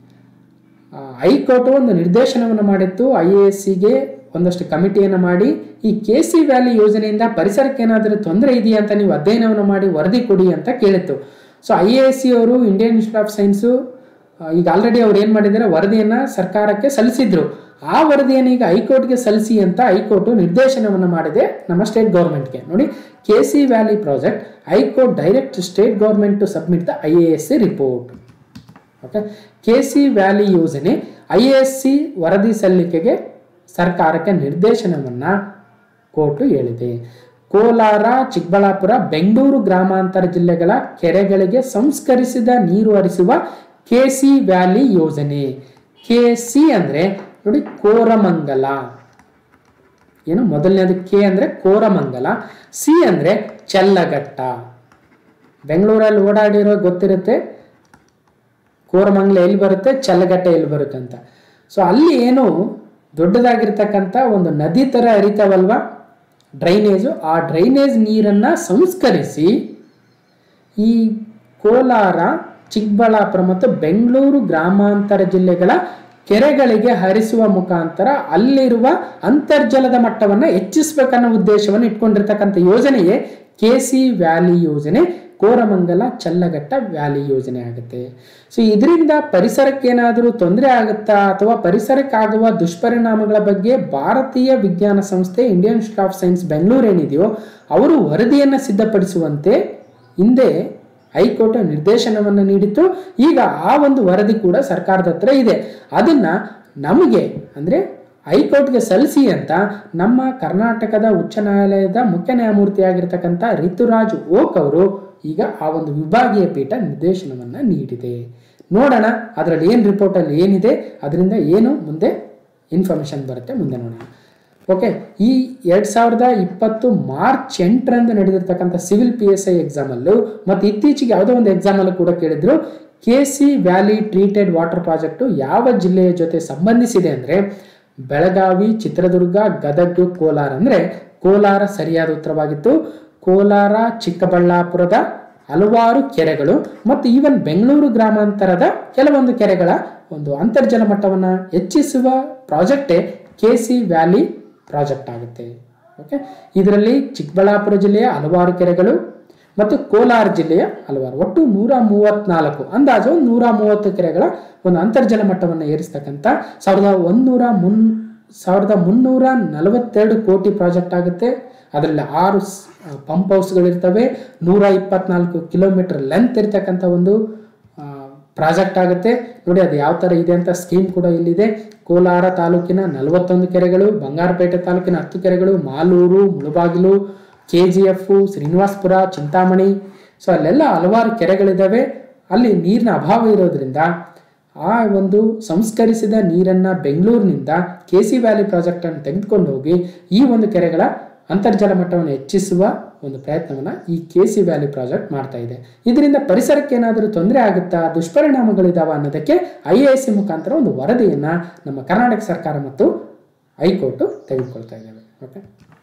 ಆ, ಹೈಕೋರ್ಟ್ ಒಂದು ನಿರ್ದೇಶನವನ್ನು ಮಾಡಿತ್ತು ಐ ಎ ಎಸ್ ಸಿಗೆ ಒಂದಷ್ಟು ಕಮಿಟಿಯನ್ನು ಮಾಡಿ ಈ ಕೆ ಸಿ ವ್ಯಾಲಿ ಯೋಜನೆಯಿಂದ ಪರಿಸರಕ್ಕೆ ಏನಾದರೂ ತೊಂದರೆ ಇದೆಯಾ ಅಂತ ನೀವು ಅಧ್ಯಯನವನ್ನು ಮಾಡಿ ವರದಿ ಕೊಡಿ ಅಂತ ಕೇಳಿತ್ತು so I A S C ಅವರು ಇಂಡಿಯನ್ ಇನ್ಸ್ಟಿಟ್ಯೂಟ್ ಆಫ್ ಸೈನ್ಸು ಈಗ ಆಲ್ರೆಡಿ ಅವ್ರು ಏನು ಮಾಡಿದ್ದಾರೆ ವರದಿಯನ್ನು ಸರ್ಕಾರಕ್ಕೆ ಸಲ್ಲಿಸಿದ್ರು ಆ ವರದಿಯನ್ನು ಈಗ ಹೈಕೋರ್ಟ್ಗೆ ಸಲ್ಲಿಸಿ ಅಂತ ಹೈಕೋರ್ಟ್ ನಿರ್ದೇಶನವನ್ನು ಮಾಡಿದೆ ನಮ್ಮ ಸ್ಟೇಟ್ ಗೌರ್ಮೆಂಟ್ಗೆ ನೋಡಿ K C valley project high court direct state government to submit the I A S C report okay K C valley ಯೋಜನೆ ಐ ಎಸ್ ಸಿ ವರದಿ ಸಲ್ಲಿಕೆಗೆ ಸರ್ಕಾರಕ್ಕೆ ನಿರ್ದೇಶನವನ್ನು ಕೋರ್ಟು ಹೇಳಿದೆ ಕೋಲಾರ ಚಿಕ್ಕಬಳ್ಳಾಪುರ ಬೆಂಗಳೂರು ಗ್ರಾಮಾಂತರ ಜಿಲ್ಲೆಗಳ ಕೆರೆಗಳಿಗೆ ಸಂಸ್ಕರಿಸಿದ ನೀರು ಹರಿಸುವ ಕೆ ಸಿ ವ್ಯಾಲಿ ಯೋಜನೆ ಕೆ ಸಿ ಅಂದರೆ ನೋಡಿ ಕೋರಮಂಗಲ ಏನು ಮೊದಲನೇದು ಕೆ ಅಂದರೆ ಕೋರಮಂಗಲ ಸಿ ಅಂದರೆ ಚೆಲ್ಲಘಟ್ಟ ಬೆಂಗಳೂರಲ್ಲಿ ಓಡಾಡಿರೋ ಗೊತ್ತಿರುತ್ತೆ ಕೋರಮಂಗಲ ಎಲ್ಲಿ ಬರುತ್ತೆ ಚಲ್ಲಘಟ್ಟ ಎಲ್ಲಿ ಬರುತ್ತೆ ಅಂತ ಸೊ ಅಲ್ಲಿ ಏನು ದೊಡ್ಡದಾಗಿರ್ತಕ್ಕಂಥ ಒಂದು ನದಿ ಥರ ಹರಿತಾವಲ್ವಾ ಡ್ರೈನೇಜು ಆ ಡ್ರೈನೇಜ್ ನೀರನ್ನು ಸಂಸ್ಕರಿಸಿ ಈ ಕೋಲಾರ ಚಿಕ್ಕಬಳ್ಳಾಪುರ ಮತ್ತು ಬೆಂಗಳೂರು ಗ್ರಾಮಾಂತರ ಜಿಲ್ಲೆಗಳ ಕೆರೆಗಳಿಗೆ ಹರಿಸುವ ಮುಖಾಂತರ ಅಲ್ಲಿರುವ ಅಂತರ್ಜಲದ ಮಟ್ಟವನ್ನು ಹೆಚ್ಚಿಸಬೇಕನ್ನೋ ಉದ್ದೇಶವನ್ನು ಇಟ್ಕೊಂಡಿರ್ತಕ್ಕಂಥ ಯೋಜನೆಯೇ ಕೆ ಸಿ ವ್ಯಾಲಿ ಯೋಜನೆ ಕೋರಮಂಗಲ ಚಲ್ಲಘಟ್ಟ ವ್ಯಾಲಿ ಯೋಜನೆ ಆಗುತ್ತೆ ಸೊ ಇದರಿಂದ ಪರಿಸರಕ್ಕೆ ಏನಾದರೂ ತೊಂದರೆ ಆಗುತ್ತಾ ಅಥವಾ ಪರಿಸರಕ್ಕಾಗುವ ದುಷ್ಪರಿಣಾಮಗಳ ಬಗ್ಗೆ ಭಾರತೀಯ ವಿಜ್ಞಾನ ಸಂಸ್ಥೆ Indian institute of science Bengaluru ಏನಿದೆಯೋ ಅವರು ವರದಿಯನ್ನು ಸಿದ್ಧಪಡಿಸುವಂತೆ ಹಿಂದೆ ಹೈಕೋರ್ಟ್ ನಿರ್ದೇಶನವನ್ನು ನೀಡಿತ್ತು ಈಗ ಆ ಒಂದು ವರದಿ ಕೂಡ ಸರ್ಕಾರದ ಹತ್ರ ಇದೆ ಅದನ್ನ ನಮಗೆ ಅಂದ್ರೆ ಹೈಕೋರ್ಟ್ಗೆ ಸಲ್ಲಿಸಿ ಅಂತ ನಮ್ಮ ಕರ್ನಾಟಕದ ಉಚ್ಚ ನ್ಯಾಯಾಲಯದ ಮುಖ್ಯ ನ್ಯಾಯಮೂರ್ತಿಯಾಗಿರ್ತಕ್ಕಂಥ ರಿತುರಾಜ್ ಓಕ್ ಅವರು ಈಗ ಆ ಒಂದು ವಿಭಾಗೀಯ ಪೀಠ ನಿರ್ದೇಶನವನ್ನು ನೀಡಿದೆ ನೋಡೋಣ ಅದರಲ್ಲಿ ಏನು ರಿಪೋರ್ಟಲ್ಲಿ ಏನಿದೆ ಅದರಿಂದ ಏನು ಮುಂದೆ ಇನ್ಫಾರ್ಮೇಷನ್ ಬರುತ್ತೆ ಮುಂದೆ ನೋಡೋಣ ಓಕೆ ಈ ಎರಡು ಸಾವಿರದ ಇಪ್ಪತ್ತು ಮಾರ್ಚ್ ಎಂಟರಂದು ನಡೆದಿರ್ತಕ್ಕಂಥ ಸಿವಿಲ್ ಪಿ ಎಸ್ ಐ ಎಕ್ಸಾಮಲ್ಲೂ ಮತ್ತು ಇತ್ತೀಚೆಗೆ ಯಾವುದೋ ಒಂದು ಎಕ್ಸಾಮಲ್ಲೂ ಕೂಡ ಕೇಳಿದ್ರು K C valley treated water project ಯಾವ ಜಿಲ್ಲೆಯ ಜೊತೆ ಸಂಬಂಧಿಸಿದೆ ಅಂದರೆ ಬೆಳಗಾವಿ ಚಿತ್ರದುರ್ಗ ಗದಗ ಕೋಲಾರ ಅಂದರೆ ಕೋಲಾರ ಸರಿಯಾದ ಉತ್ತರವಾಗಿತ್ತು ಕೋಲಾರ ಚಿಕ್ಕಬಳ್ಳಾಪುರದ ಹಲವಾರು ಕೆರೆಗಳು ಮತ್ತು ಈವನ್ ಬೆಂಗಳೂರು ಗ್ರಾಮಾಂತರದ ಕೆಲವೊಂದು ಕೆರೆಗಳ ಒಂದು ಅಂತರ್ಜಲ ಮಟ್ಟವನ್ನು ಹೆಚ್ಚಿಸುವ ಪ್ರಾಜೆಕ್ಟೇ ಕೆ ಸಿ ವ್ಯಾಲಿ ಪ್ರಾಜೆಕ್ಟ್ ಆಗುತ್ತೆ ಓಕೆ ಇದರಲ್ಲಿ ಚಿಕ್ಕಬಳ್ಳಾಪುರ ಜಿಲ್ಲೆಯ ಹಲವಾರು ಕೆರೆಗಳು ಮತ್ತು ಕೋಲಾರ ಜಿಲ್ಲೆಯ ಹಲವಾರು ಒಟ್ಟು ನೂರ ಮೂವತ್ನಾಲ್ಕು ಅಂದಾಜು ಒಂದು ನೂರ ಮೂವತ್ತು ಕೆರೆಗಳ ಒಂದು ಅಂತರ್ಜಲ ಮಟ್ಟವನ್ನು ಏರಿಸ್ತಕ್ಕಂಥ ಸಾವಿರದ ಒಂದೂರ ಮುನ್ ಸಾವಿರದ ಮುನ್ನೂರ ನಲವತ್ತೆರಡು ಕೋಟಿ ಪ್ರಾಜೆಕ್ಟ್ ಆಗುತ್ತೆ ಅದರಲ್ಲಿ ಆರು ಪಂಪ್ ಹೌಸ್ಗಳಿರ್ತವೆ ನೂರ ಇಪ್ಪತ್ನಾಲ್ಕು ಕಿಲೋಮೀಟರ್ ಲೆಂತ್ ಇರ್ತಕ್ಕಂಥ ಒಂದು ಪ್ರಾಜೆಕ್ಟ್ ಆಗುತ್ತೆ ನೋಡಿ ಅದು ಯಾವ ಥರ ಇದೆ ಅಂತ ಸ್ಕೀಮ್ ಕೂಡ ಇಲ್ಲಿದೆ ಕೋಲಾರ ತಾಲೂಕಿನ ನಲವತ್ತೊಂದು ಕೆರೆಗಳು ಬಂಗಾರಪೇಟೆ ತಾಲೂಕಿನ ಹತ್ತು ಕೆರೆಗಳು Malur Mulbagal K G F Srinivaspur Chintamani so ಅಲ್ಲೆಲ್ಲ ಹಲವಾರು ಕೆರೆಗಳಿದ್ದಾವೆ ಅಲ್ಲಿ ನೀರಿನ ಅಭಾವ ಇರೋದ್ರಿಂದ ಆ ಒಂದು ಸಂಸ್ಕರಿಸಿದ ನೀರನ್ನು ಬೆಂಗಳೂರಿನಿಂದ ಕೆ ಸಿ ವ್ಯಾಲಿ ಪ್ರಾಜೆಕ್ಟನ್ನು ತೆಗೆದುಕೊಂಡು ಹೋಗಿ ಈ ಒಂದು ಕೆರೆಗಳ ಅಂತರ್ಜಲ ಮಟ್ಟವನ್ನು ಹೆಚ್ಚಿಸುವ ಒಂದು ಪ್ರಯತ್ನವನ್ನು ಈ ಕೆ ಸಿ ವ್ಯಾಲಿ ಪ್ರಾಜೆಕ್ಟ್ ಮಾಡ್ತಾ ಇದೆ ಇದರಿಂದ ಪರಿಸರಕ್ಕೆ ಏನಾದರೂ ತೊಂದರೆ ಆಗುತ್ತಾ ದುಷ್ಪರಿಣಾಮಗಳಿದಾವ ಅನ್ನೋದಕ್ಕೆ ಐ ಎ ಎಸ್ ಸಿ ಮುಖಾಂತರ ಒಂದು ವರದಿಯನ್ನು ನಮ್ಮ ಕರ್ನಾಟಕ ಸರ್ಕಾರ ಮತ್ತು ಹೈಕೋರ್ಟು ತೆಗೆದುಕೊಳ್ತಾ ಇದ್ದೇವೆ ಓಕೆ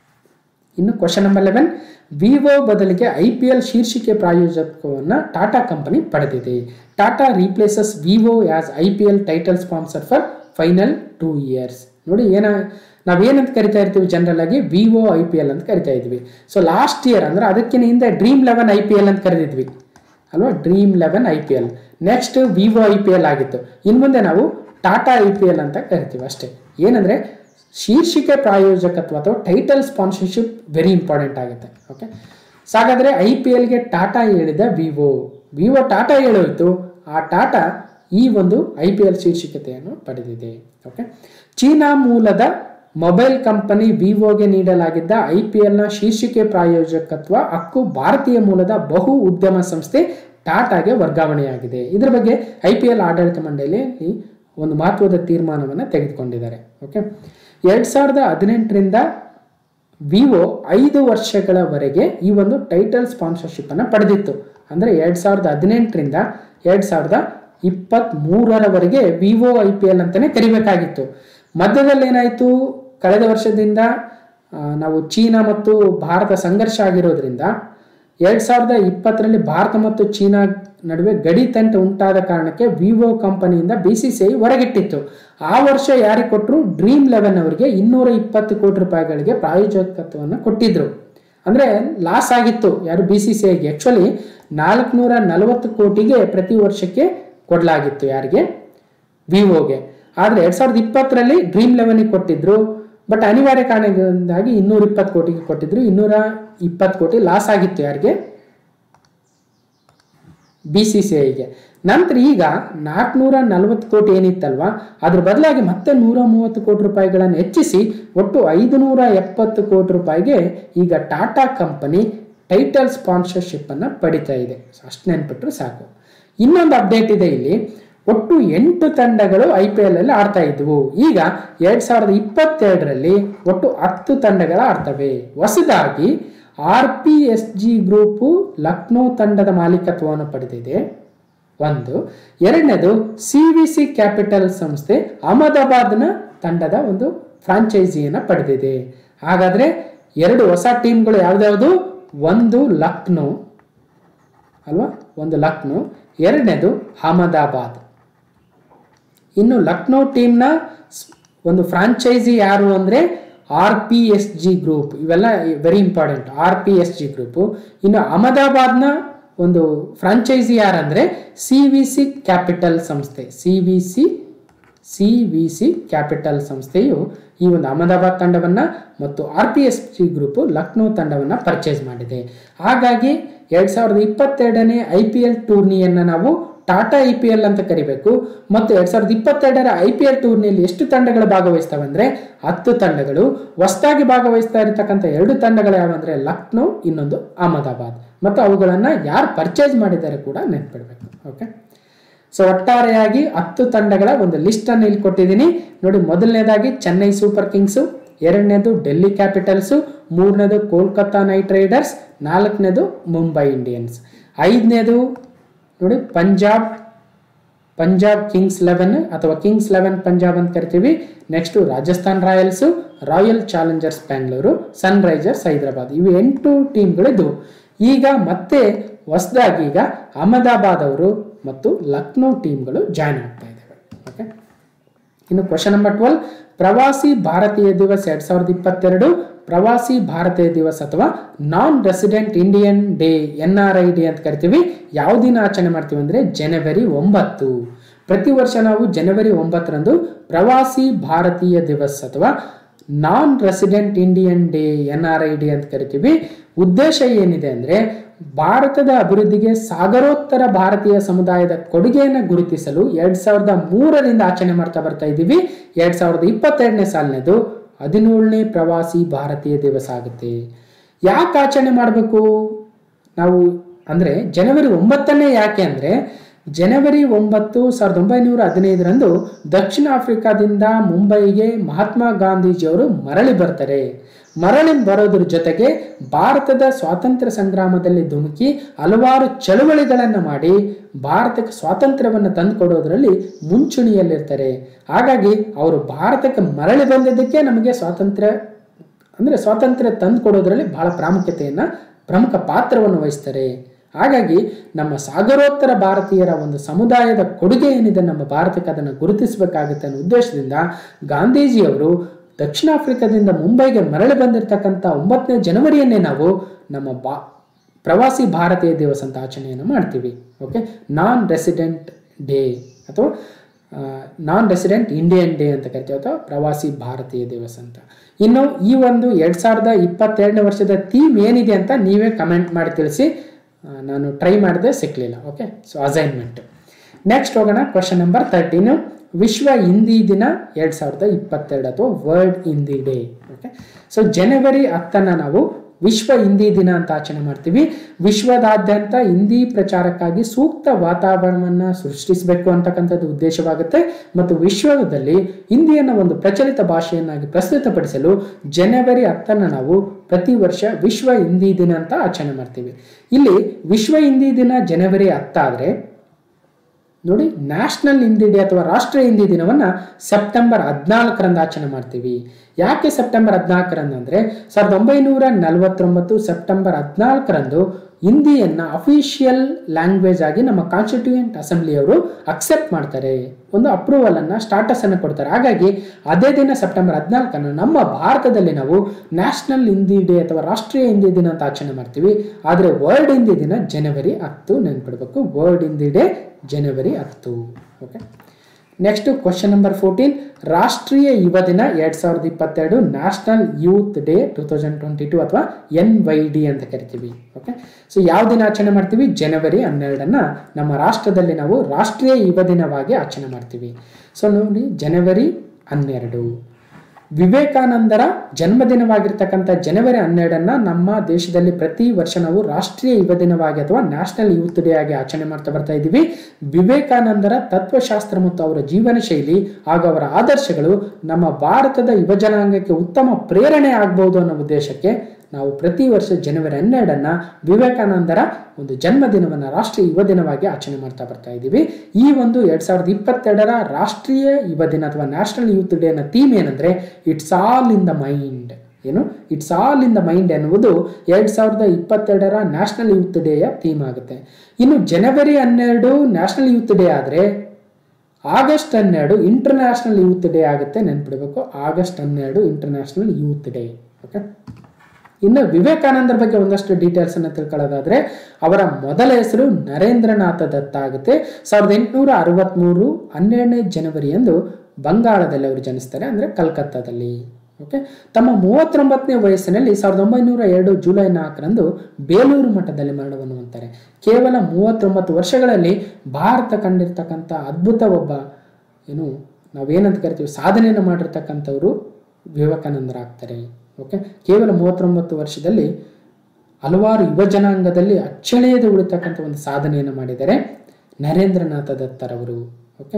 ಇನ್ನು ಕ್ವಶನ್ ನಂಬರ್ ಲೆವೆನ್ ವಿವೋ ಬದಲಿಗೆ ಐ ಪಿ ಎಲ್ ಶೀರ್ಷಿಕೆ ಪ್ರಾಯೋಜಕವನ್ನು ಟಾಟಾ ಕಂಪನಿ ಪಡೆದಿದೆ Tata replaces Vivo as I P L title sponsor for final two years ನೋಡಿ ಏನ ನಾವೇನಂತ ಕರಿತಾ ಇರ್ತೀವಿ ಜನರಲ್ ಆಗಿ ವಿವೋ ಐ ಪಿ ಎಲ್ ಅಂತ ಕರಿತಾ ಇದ್ವಿ ಸೊ ಲಾಸ್ಟ್ ಇಯರ್ ಅಂದ್ರೆ ಅದಕ್ಕಿಂತ ಹಿಂದೆ Dream Eleven I P L ಅಂತ ಕರೆದಿದ್ವಿ ಅಲ್ವಾ Dream Eleven I P L next Vivo I P L ಆಗಿತ್ತು ಇನ್ನು ಮುಂದೆ ನಾವು ಟಾಟಾ ಐ ಪಿ ಎಲ್ ಅಂತ ಕರಿತೀವಿ ಅಷ್ಟೇ ಏನಂದ್ರೆ ಶೀರ್ಷಿಕೆ ಪ್ರಾಯೋಜಕತ್ವ ಅಥವಾ ಟೈಟಲ್ ಸ್ಪಾನ್ಸರ್ಶಿಪ್ ವೆರಿ ಇಂಪಾರ್ಟೆಂಟ್ ಆಗುತ್ತೆ ಓಕೆ ಸೊ ಹಾಗಾದ್ರೆ ಐ ಪಿ ಎಲ್ಗೆ ಟಾಟಾ ಹೇಳಿದ ವಿವೋ ವಿವೋ ಟಾಟಾ ಹೇಳೋಯ್ತು ಆ ಟಾಟಾ ಈ ಒಂದು ಐ ಪಿ ಎಲ್ ಶೀರ್ಷಿಕತೆಯನ್ನು ಪಡೆದಿದೆ ಓಕೆ ಚೀನಾ ಮೂಲದ ಮೊಬೈಲ್ ಕಂಪನಿ ವಿವೋಗೆ ನೀಡಲಾಗಿದ್ದ ಐ ಪಿ ಎಲ್ನ ಶೀರ್ಷಿಕೆ ಪ್ರಾಯೋಜಕತ್ವ ಹಕ್ಕು ಭಾರತೀಯ ಮೂಲದ ಬಹು ಉದ್ಯಮ ಸಂಸ್ಥೆ ಟಾಟಾಗೆ ವರ್ಗಾವಣೆಯಾಗಿದೆ ಇದರ ಬಗ್ಗೆ ಐ ಪಿ ಎಲ್ ಆಡಳಿತ ಮಂಡಳಿಯಲ್ಲಿ ಒಂದು ಮಹತ್ವದ ತೀರ್ಮಾನವನ್ನು ತೆಗೆದುಕೊಂಡಿದ್ದಾರೆ ಓಕೆ ಎರಡು ಸಾವಿರದ ಹದಿನೆಂಟರಿಂದ ವಿವೋ ಐದು ವರ್ಷಗಳವರೆಗೆ ಈ ಒಂದು ಟೈಟಲ್ ಸ್ಪಾನ್ಸರ್ಶಿಪ್ ಅನ್ನು ಪಡೆದಿತ್ತು ಅಂದರೆ ಎರಡು ಸಾವಿರದ ಹದಿನೆಂಟರಿಂದ ಎರಡು ಸಾವಿರದ ಇಪ್ಪತ್ತ್ ಮೂರರವರೆಗೆ ವಿವೋ ಐ ಪಿ ಎಲ್ ಅಂತಲೇ ಕರಿಬೇಕಾಗಿತ್ತು ಮಧ್ಯದಲ್ಲಿ ಏನಾಯಿತು ಕಳೆದ ವರ್ಷದಿಂದ ಆ, ನಾವು ಚೀನಾ ಮತ್ತು ಭಾರತ ಸಂಘರ್ಷ ಆಗಿರೋದ್ರಿಂದ ಎರಡು ಸಾವಿರದ ಇಪ್ಪತ್ತರಲ್ಲಿ ಭಾರತ ಮತ್ತು ಚೀನಾ ನಡುವೆ ಗಡಿ ತಂಟೆ ಉಂಟಾದ ಕಾರಣಕ್ಕೆ ವಿವೋ ಕಂಪನಿಯಿಂದ ಬಿ ಸಿ ಸಿ ಐ ಹೊರಗಿಟ್ಟಿತ್ತು ಆ ವರ್ಷ ಯಾರಿಗೆ ಕೊಟ್ಟರು ಡ್ರೀಮ್ ಲೆವೆನ್ ಅವರಿಗೆ ಇನ್ನೂರ ಇಪ್ಪತ್ತು ಕೋಟಿ ರೂಪಾಯಿಗಳಿಗೆ ಪ್ರಾಯೋಜಕತ್ವವನ್ನು ಕೊಟ್ಟಿದ್ರು ಅಂದರೆ ಲಾಸ್ ಆಗಿತ್ತು ಯಾರು ಬಿ ಸಿ ಸಿ ಐಗೆ ಆ್ಯಕ್ಚುಲಿ ನಾಲ್ಕುನೂರ ನಲವತ್ತು ಕೋಟಿಗೆ ಪ್ರತಿ ವರ್ಷಕ್ಕೆ ಕೊಡಲಾಗಿತ್ತು ಯಾರಿಗೆ ವಿವೋಗೆ ಆದರೆ ಎರಡು ಸಾವಿರದ ಇಪ್ಪತ್ತರಲ್ಲಿ ಡ್ರೀಮ್ ಲೆವೆನಿಗೆ ಕೊಟ್ಟಿದ್ರು ಬಟ್ ಅನಿವಾರ್ಯ ಕಾರಣದಿಂದಾಗಿ ಇನ್ನೂರ ಇಪ್ಪತ್ತು ಕೋಟಿಗೆ ಕೊಟ್ಟಿದ್ರು ಇನ್ನೂರ ಇಪ್ಪತ್ತು ಕೋಟಿ ಲಾಸ್ ಆಗಿತ್ತು ಯಾರಿಗೆ ಬಿ ಸಿ ಸಿ ಐಗೆ ನಂತರ ಈಗ ನಾಲ್ಕುನೂರ ನಲವತ್ತು ಕೋಟಿ ಏನಿತ್ತಲ್ವಾ ಅದ್ರ ಬದಲಾಗಿ ಮತ್ತೆ ನೂರ ಮೂವತ್ತು ಕೋಟಿ ರೂಪಾಯಿಗಳನ್ನು ಹೆಚ್ಚಿಸಿ ಒಟ್ಟು ಐದುನೂರ ಎಪ್ಪತ್ತು ಕೋಟಿ ರೂಪಾಯಿಗೆ ಈಗ ಟಾಟಾ ಕಂಪನಿ ಟೈಟಲ್ ಸ್ಪಾನ್ಸರ್ಶಿಪ್ ಅನ್ನು ಪಡಿತಾ ಇದೆ ಅಷ್ಟು ನೆನ್ಪಿಟ್ರು ಸಾಕು ಇನ್ನೊಂದು ಅಪ್ಡೇಟ್ ಇದೆ ಇಲ್ಲಿ ಒಟ್ಟು ಎಂಟು ತಂಡಗಳು ಐ ಪಿ ಎಲ್ ಅಲ್ಲಿ ಆಡ್ತಾ ಇದ್ವು ಈಗ ಎರಡ್ ಸಾವಿರದ ಇಪ್ಪತ್ತೆರಡರಲ್ಲಿ ಒಟ್ಟು ಹತ್ತು ತಂಡಗಳ ಆಡ್ತವೆ ಹೊಸದಾಗಿ R P S G group Lucknow ತಂಡದ ಮಾಲೀಕತ್ವವನ್ನು ಪಡೆದಿದೆ ಒಂದು ಎರಡನೇದು ಸಿ ವಿ ಸಿ ಕ್ಯಾಪಿಟಲ್ ಸಂಸ್ಥೆ ಅಹಮದಾಬಾದ್ನ ತಂಡದ ಒಂದು ಫ್ರಾಂಚೈಸಿಯನ್ನು ಪಡೆದಿದೆ ಹಾಗಾದ್ರೆ ಎರಡು ಹೊಸ ಟೀಮ್ಗಳು ಯಾವ್ದ್ಯಾವುದು ಒಂದು ಲಕ್ನೋ ಅಲ್ವಾ ಒಂದು ಲಕ್ನೋ ಎರಡನೇದು ಅಹಮದಾಬಾದ್ ಇನ್ನು ಲಕ್ನೋ ಟೀಮ್ನ ಒಂದು ಫ್ರಾಂಚೈಸಿ ಯಾರು ಅಂದರೆ R P S G group ಇವೆಲ್ಲ very important R P S G group ಇನ್ನು ಅಹಮದಾಬಾದ್ನ ಒಂದು ಫ್ರಾಂಚೈಸಿ ಯಾರಂದರೆ ಸಿ ವಿ ಸಿ ಕ್ಯಾಪಿಟಲ್ ಸಂಸ್ಥೆ C V C C V C capital ಸಂಸ್ಥೆಯು ಈ ಒಂದು ಅಹಮದಾಬಾದ್ ತಂಡವನ್ನು ಮತ್ತು R P S G group Lucknow ತಂಡವನ್ನು ಪರ್ಚೇಸ್ ಮಾಡಿದೆ ಹಾಗಾಗಿ ಎರಡು ಸಾವಿರದ ಇಪ್ಪತ್ತೆರಡನೇ ಐ ಪಿ ಎಲ್ ಟೂರ್ನಿಯನ್ನು ನಾವು ಟಾಟಾ ಐ ಪಿ ಎಲ್ ಅಂತ ಕರಿಬೇಕು ಮತ್ತು ಎರಡು ಸಾವಿರದ ಇಪ್ಪತ್ತೆರಡರ ಐ ಪಿ ಎಲ್ ಟೂರ್ನಿಯಲ್ಲಿ ಎಷ್ಟು ತಂಡಗಳು ಭಾಗವಹಿಸ್ತವೆ ಅಂದರೆ ಹತ್ತು ತಂಡಗಳು ಹೊಸದಾಗಿ ಭಾಗವಹಿಸ್ತಾ ಇರತಕ್ಕಂಥ ಎರಡು ತಂಡಗಳು ಯಾವಂದರೆ ಲಕ್ನೋ ಇನ್ನೊಂದು ಅಹಮದಾಬಾದ್ ಮತ್ತು ಅವುಗಳನ್ನು ಯಾರು ಪರ್ಚೇಸ್ ಮಾಡಿದ್ದಾರೆ ಕೂಡ ನೆನ್ಪಿಡ್ಬೇಕು ಓಕೆ ಸೊ ಒಟ್ಟಾರೆಯಾಗಿ ಹತ್ತು ತಂಡಗಳ ಒಂದು ಲಿಸ್ಟ್ ಅನ್ನು ಇಲ್ಲಿ ಕೊಟ್ಟಿದ್ದೀನಿ ನೋಡಿ ಮೊದಲನೇದಾಗಿ ಚೆನ್ನೈ ಸೂಪರ್ ಕಿಂಗ್ಸು ಎರಡನೇದು ಡೆಲ್ಲಿ ಕ್ಯಾಪಿಟಲ್ಸು ಮೂರನೇದು ಕೋಲ್ಕತ್ತಾ ನೈಟ್ ರೈಡರ್ಸ್ ನಾಲ್ಕನೇದು ಮುಂಬೈ ಇಂಡಿಯನ್ಸ್ ಐದನೇದು ನೋಡಿ ಪಂಜಾಬ್ ಪಂಜಾಬ್ ಕಿಂಗ್ಸ್ ಲೆವೆನ್ ಅಥವಾ ಕಿಂಗ್ಸ್ ಲೆವೆನ್ ಪಂಜಾಬ್ ಅಂತ ಕರಿತೀವಿ next Rajasthan Royals Royal Challengers Bangalore Sunrisers Hyderabad ಇವು ಎಂಟು ಟೀಮ್ಗಳಿದ್ವು ಈಗ ಮತ್ತೆ ಹೊಸದಾಗಿ ಈಗ ಅಹಮದಾಬಾದ್ ಅವರು ಮತ್ತು ಲಕ್ನೋ ಟೀಮ್ಗಳು ಜಾಯ್ನ್ ಆಗ್ತಾ ಇದ್ದಾವೆ ಓಕೆ ಇನ್ನು ಕ್ವಶನ್ ನಂಬರ್ ಟ್ವೆಲ್ ಪ್ರವಾಸಿ ಭಾರತೀಯ ದಿವಸ್ ಎರಡ್ ಸಾವಿರದ ಇಪ್ಪತ್ತೆರಡು ಪ್ರವಾಸಿ ಭಾರತೀಯ ದಿವಸ್ ಅಥವಾ non resident Indian day N R I D ಅಂತ ಕರಿತೀವಿ ಯಾವ ದಿನ ಆಚರಣೆ ಮಾಡ್ತೀವಿ ಅಂದರೆ ಜನವರಿ ಒಂಬತ್ತು ಪ್ರತಿ ವರ್ಷ ನಾವು ಜನವರಿ ಒಂಬತ್ತರಂದು ಪ್ರವಾಸಿ ಭಾರತೀಯ ದಿವಸ್ ಅಥವಾ non resident Indian day N R I D ಅಂತ ಕರಿತೀವಿ ಉದ್ದೇಶ ಏನಿದೆ ಅಂದರೆ ಭಾರತದ ಅಭಿವೃದ್ಧಿಗೆ ಸಾಗರೋತ್ತರ ಭಾರತೀಯ ಸಮುದಾಯದ ಕೊಡುಗೆಯನ್ನು ಗುರುತಿಸಲು ಎರಡ್ ಸಾವಿರದ ಮೂರರಿಂದ ಆಚರಣೆ ಮಾಡ್ತಾ ಬರ್ತಾ ಇದ್ದೀವಿ ಎರಡ್ ಸಾವಿರದ ಇಪ್ಪತ್ತೆರಡನೇ ಸಾಲಿನದು ಹದಿನೇಳನೇ ಪ್ರವಾಸಿ ಭಾರತೀಯ ದಿವಸ ಆಗುತ್ತೆ ಯಾಕೆ ಆಚರಣೆ ಮಾಡಬೇಕು ನಾವು ಅಂದರೆ ಜನವರಿ ಒಂಬತ್ತನೇ ಯಾಕೆ ಅಂದರೆ ಜನವರಿ ಒಂಬತ್ತು ಸಾವಿರದ ಒಂಬೈನೂರ ಹದಿನೈದರಂದು ದಕ್ಷಿಣ ಆಫ್ರಿಕಾದಿಂದ ಮುಂಬೈಗೆ ಮಹಾತ್ಮ ಗಾಂಧೀಜಿಯವರು ಮರಳಿ ಬರ್ತಾರೆ ಮರಳಿ ಬರೋದ್ರ ಜೊತೆಗೆ ಭಾರತದ ಸ್ವಾತಂತ್ರ್ಯ ಸಂಗ್ರಾಮದಲ್ಲಿ ಧುಮುಕಿ ಹಲವಾರು ಚಳುವಳಿಗಳನ್ನು ಮಾಡಿ ಭಾರತಕ್ಕೆ ಸ್ವಾತಂತ್ರ್ಯವನ್ನು ತಂದುಕೊಡೋದ್ರಲ್ಲಿ ಮುಂಚೂಣಿಯಲ್ಲಿರ್ತಾರೆ ಹಾಗಾಗಿ ಅವರು ಭಾರತಕ್ಕೆ ಮರಳಿ ಬಂದಿದ್ದಕ್ಕೆ ನಮಗೆ ಸ್ವಾತಂತ್ರ್ಯ ಅಂದರೆ ಸ್ವಾತಂತ್ರ್ಯ ತಂದುಕೊಡೋದ್ರಲ್ಲಿ ಬಹಳ ಪ್ರಾಮುಖ್ಯತೆಯನ್ನು ಪ್ರಮುಖ ಪಾತ್ರವನ್ನು ವಹಿಸ್ತಾರೆ ಹಾಗಾಗಿ ನಮ್ಮ ಸಾಗರೋತ್ತರ ಭಾರತೀಯರ ಒಂದು ಸಮುದಾಯದ ಕೊಡುಗೆ ಏನಿದೆ ನಮ್ಮ ಭಾರತಕ್ಕೆ ಅದನ್ನು ಗುರುತಿಸಬೇಕಾಗುತ್ತೆ ಅನ್ನೋ ಉದ್ದೇಶದಿಂದ ಗಾಂಧೀಜಿಯವರು ದಕ್ಷಿಣ ಆಫ್ರಿಕಾದಿಂದ ಮುಂಬೈಗೆ ಮರಳಿ ಬಂದಿರತಕ್ಕಂಥ ಒಂಬತ್ತನೇ ಜನವರಿಯನ್ನೇ ನಾವು ನಮ್ಮ ಬಾ ಪ್ರವಾಸಿ ಭಾರತೀಯ ದಿವಸ ಅಂತ ಆಚರಣೆಯನ್ನು ಮಾಡ್ತೀವಿ ಓಕೆ ನಾನ್ ರೆಸಿಡೆಂಟ್ ಡೇ ಅಥವಾ ನಾನ್ ರೆಸಿಡೆಂಟ್ ಇಂಡಿಯನ್ ಡೇ ಅಂತ ಕರಿತೀವಿ ಅಥವಾ ಪ್ರವಾಸಿ ಭಾರತೀಯ ದಿವಸ ಅಂತ ಇನ್ನು ಈ ಒಂದು ಎರಡು ಸಾವಿರದ ಇಪ್ಪತ್ತೆರಡನೇ ವರ್ಷದ ಥೀಮ್ ಏನಿದೆ ಅಂತ ನೀವೇ ಕಮೆಂಟ್ ಮಾಡಿ ತಿಳಿಸಿ ಆ, ನಾನು ಟ್ರೈ ಮಾಡಿದೆ ಸಿಕ್ಕಲಿಲ್ಲ ಓಕೆ ಸೊ ಅಸೈನ್ಮೆಂಟ್ ನೆಕ್ಸ್ಟ್ ಹೋಗೋಣ ಕ್ವಶನ್ ನಂಬರ್ ತರ್ಟೀನು ವಿಶ್ವ ಹಿಂದಿ ದಿನ ಎರಡು ಸಾವಿರದ ಇಪ್ಪತ್ತೆರಡು ಅಥವಾ world Hindi day okay so ಜನವರಿ ಹತ್ತನ್ನು ನಾವು ವಿಶ್ವ ಹಿಂದಿ ದಿನ ಅಂತ ಆಚರಣೆ ಮಾಡ್ತೀವಿ ವಿಶ್ವದಾದ್ಯಂತ ಹಿಂದಿ ಪ್ರಚಾರಕ್ಕಾಗಿ ಸೂಕ್ತ ವಾತಾವರಣವನ್ನು ಸೃಷ್ಟಿಸಬೇಕು ಅಂತಕ್ಕಂಥದ್ದು ಉದ್ದೇಶವಾಗುತ್ತೆ ಮತ್ತು ವಿಶ್ವದಲ್ಲಿ ಹಿಂದಿಯನ್ನು ಒಂದು ಪ್ರಚಲಿತ ಭಾಷೆಯನ್ನಾಗಿ ಪ್ರಸ್ತುತಪಡಿಸಲು ಜನವರಿ ಹತ್ತನ್ನು ನಾವು ಪ್ರತಿ ವರ್ಷ ವಿಶ್ವ ಹಿಂದಿ ದಿನ ಅಂತ ಆಚರಣೆ ಮಾಡ್ತೀವಿ ಇಲ್ಲಿ ವಿಶ್ವ ಹಿಂದಿ ದಿನ ಜನವರಿ ಹತ್ತಾದರೆ ನೋಡಿ ನ್ಯಾಷನಲ್ ಹಿಂದಿ ಡೇ ಅಥವಾ ರಾಷ್ಟ್ರೀಯ ಹಿಂದಿ ದಿನವನ್ನು ಸೆಪ್ಟೆಂಬರ್ ಹದಿನಾಲ್ಕರಂದು ಆಚರಣೆ ಮಾಡ್ತೀವಿ ಯಾಕೆ ಸೆಪ್ಟೆಂಬರ್ ಹದಿನಾಲ್ಕರಂದು ಅಂದರೆ ಸಾವಿರದ ಒಂಬೈನೂರ ನಲವತ್ತೊಂಬತ್ತು ಸೆಪ್ಟೆಂಬರ್ ಹದಿನಾಲ್ಕರಂದು ಹಿಂದಿಯನ್ನು ಅಫಿಷಿಯಲ್ ಲ್ಯಾಂಗ್ವೇಜ್ ಆಗಿ ನಮ್ಮ ಕಾನ್ಸ್ಟಿಟ್ಯೂಯೆಂಟ್ ಅಸೆಂಬ್ಲಿಯವರು ಅಕ್ಸೆಪ್ಟ್ ಮಾಡ್ತಾರೆ ಒಂದು ಅಪ್ರೂವಲ್ ಅನ್ನ ಸ್ಟಾಟಸ್ ಅನ್ನು ಕೊಡ್ತಾರೆ ಹಾಗಾಗಿ ಅದೇ ದಿನ ಸೆಪ್ಟೆಂಬರ್ ಹದಿನಾಲ್ಕನ್ನು ನಮ್ಮ ಭಾರತದಲ್ಲಿ ನಾವು ನ್ಯಾಷನಲ್ ಹಿಂದಿ ಡೇ ಅಥವಾ ರಾಷ್ಟ್ರೀಯ ಹಿಂದಿ ದಿನ ಅಂತ ಆಚರಣೆ ಮಾಡ್ತೀವಿ ಆದರೆ ವರ್ಲ್ಡ್ ಹಿಂದಿ ದಿನ ಜನವರಿ ಹತ್ತು ನೆನ್ಪಿಡ್ಬೇಕು ವರ್ಲ್ಡ್ ಹಿಂದಿ ಡೇ ಜನವರಿ ಹತ್ತು okay next question number fourteen ರಾಷ್ಟ್ರೀಯ ಯುವ ದಿನ ಎರಡ್ ಸಾವಿರದ ಇಪ್ಪತ್ತೆರಡು national youth day two thousand twenty two ಅಥವಾ ಎನ್ ವೈ ಡಿ ಅಂತ ಕರಿತೀವಿ ಓಕೆ ಸೊ ಯಾವ ದಿನ ಆಚರಣೆ ಮಾಡ್ತೀವಿ ಜನವರಿ ಹನ್ನೆರಡನ್ನ ನಮ್ಮ ರಾಷ್ಟ್ರದಲ್ಲಿ ನಾವು ರಾಷ್ಟ್ರೀಯ ಯುವ ದಿನವಾಗಿ ಆಚರಣೆ ಮಾಡ್ತೀವಿ ಸೊ ನೋಡಿ ಜನವರಿ ಹನ್ನೆರಡು ವಿವೇಕಾನಂದರ ಜನ್ಮದಿನವಾಗಿರ್ತಕ್ಕಂಥ ಜನವರಿ ಹನ್ನೆರಡನ್ನ ನಮ್ಮ ದೇಶದಲ್ಲಿ ಪ್ರತಿ ವರ್ಷ ನಾವು ರಾಷ್ಟ್ರೀಯ ಯುವ ದಿನವಾಗಿ ಅಥವಾ ನ್ಯಾಷನಲ್ ಯೂತ್ ಡೇ ಆಗಿ ಆಚರಣೆ ಮಾಡ್ತಾ ಬರ್ತಾ ಇದ್ದೀವಿ ವಿವೇಕಾನಂದರ ತತ್ವಶಾಸ್ತ್ರ ಮತ್ತು ಅವರ ಜೀವನ ಶೈಲಿ ಹಾಗೂ ಅವರ ಆದರ್ಶಗಳು ನಮ್ಮ ಭಾರತದ ಯುವ ಜನಾಂಗಕ್ಕೆ ಉತ್ತಮ ಪ್ರೇರಣೆ ಆಗ್ಬಹುದು ಅನ್ನೋ ಉದ್ದೇಶಕ್ಕೆ ನಾವು ಪ್ರತಿ ವರ್ಷ ಜನವರಿ ಹನ್ನೆರಡನ್ನ ವಿವೇಕಾನಂದರ ಒಂದು ಜನ್ಮದಿನವನ್ನು ರಾಷ್ಟ್ರೀಯ ಯುವ ದಿನವಾಗಿ ಆಚರಣೆ ಮಾಡ್ತಾ ಬರ್ತಾ ಇದ್ದೀವಿ ಈ ಒಂದು ಎರಡ್ ಸಾವಿರದ ಇಪ್ಪತ್ತೆರಡರ ರಾಷ್ಟ್ರೀಯ ಯುವ ದಿನ ಅಥವಾ ನ್ಯಾಷನಲ್ ಯೂತ್ ಡೇನ ಥೀಮ್ ಏನಂದ್ರೆ it's all in the mind ಏನು it's all in the mind ಎನ್ನುವುದು ಎರಡ್ ಸಾವಿರದ ಇಪ್ಪತ್ತೆರಡರ ನ್ಯಾಷನಲ್ ಯೂತ್ ಡೇಯ ಥೀಮ್ ಆಗುತ್ತೆ ಇನ್ನು ಜನವರಿ ಹನ್ನೆರಡು ನ್ಯಾಷನಲ್ ಯೂತ್ ಡೇ ಆದರೆ ಆಗಸ್ಟ್ ಹನ್ನೆರಡು ಇಂಟರ್ನ್ಯಾಷನಲ್ ಯೂತ್ ಡೇ ಆಗುತ್ತೆ ನೆನ್ಪಿಡಬೇಕು ಆಗಸ್ಟ್ ಹನ್ನೆರಡು ಇಂಟರ್ನ್ಯಾಷನಲ್ ಯೂತ್ ಡೇ ಓಕೆ ಇನ್ನು ವಿವೇಕಾನಂದರ ಬಗ್ಗೆ ಒಂದಷ್ಟು ಡೀಟೇಲ್ಸ್ ಅನ್ನು ತಿಳ್ಕೊಳ್ಳೋದಾದ್ರೆ ಅವರ ಮೊದಲ ಹೆಸರು ನರೇಂದ್ರನಾಥ ದತ್ತ ಆಗುತ್ತೆ ಸಾವಿರದ ಎಂಟುನೂರ ಅರವತ್ತ್ಮೂರು ಹನ್ನೆರಡನೇ ಜನವರಿಯಂದು ಬಂಗಾಳದಲ್ಲಿ ಅವರು ಜನಿಸ್ತಾರೆ ಅಂದರೆ ಕಲ್ಕತ್ತಾದಲ್ಲಿ ಓಕೆ ತಮ್ಮ ಮೂವತ್ತೊಂಬತ್ತನೇ ವಯಸ್ಸಿನಲ್ಲಿ ಸಾವಿರದ ಒಂಬೈನೂರ ಎರಡು ಜುಲೈ ನಾಲ್ಕರಂದು ಬೇಲೂರು ಮಠದಲ್ಲಿ ಮರಣವನ್ನು ಹೊಂತಾರೆ ಕೇವಲ ಮೂವತ್ತೊಂಬತ್ತು ವರ್ಷಗಳಲ್ಲಿ ಭಾರತ ಕಂಡಿರ್ತಕ್ಕಂಥ ಅದ್ಭುತ ಒಬ್ಬ ಏನು ನಾವೇನಂತ ಕರಿತೀವಿ ಸಾಧನೆಯನ್ನು ಮಾಡಿರ್ತಕ್ಕಂಥವ್ರು ವಿವೇಕಾನಂದರಾಗ್ತಾರೆ ಓಕೆ ಕೇವಲ ಮೂವತ್ತೊಂಬತ್ತು ವರ್ಷದಲ್ಲಿ ಹಲವಾರು ಯುವ ಜನಾಂಗದಲ್ಲಿ ಅಚ್ಚಳಿಯದೆ ಉಳಿತಕ್ಕಂಥ ಒಂದು ಸಾಧನೆಯನ್ನು ಮಾಡಿದ್ದಾರೆ ನರೇಂದ್ರನಾಥ ದತ್ತರವರು ಓಕೆ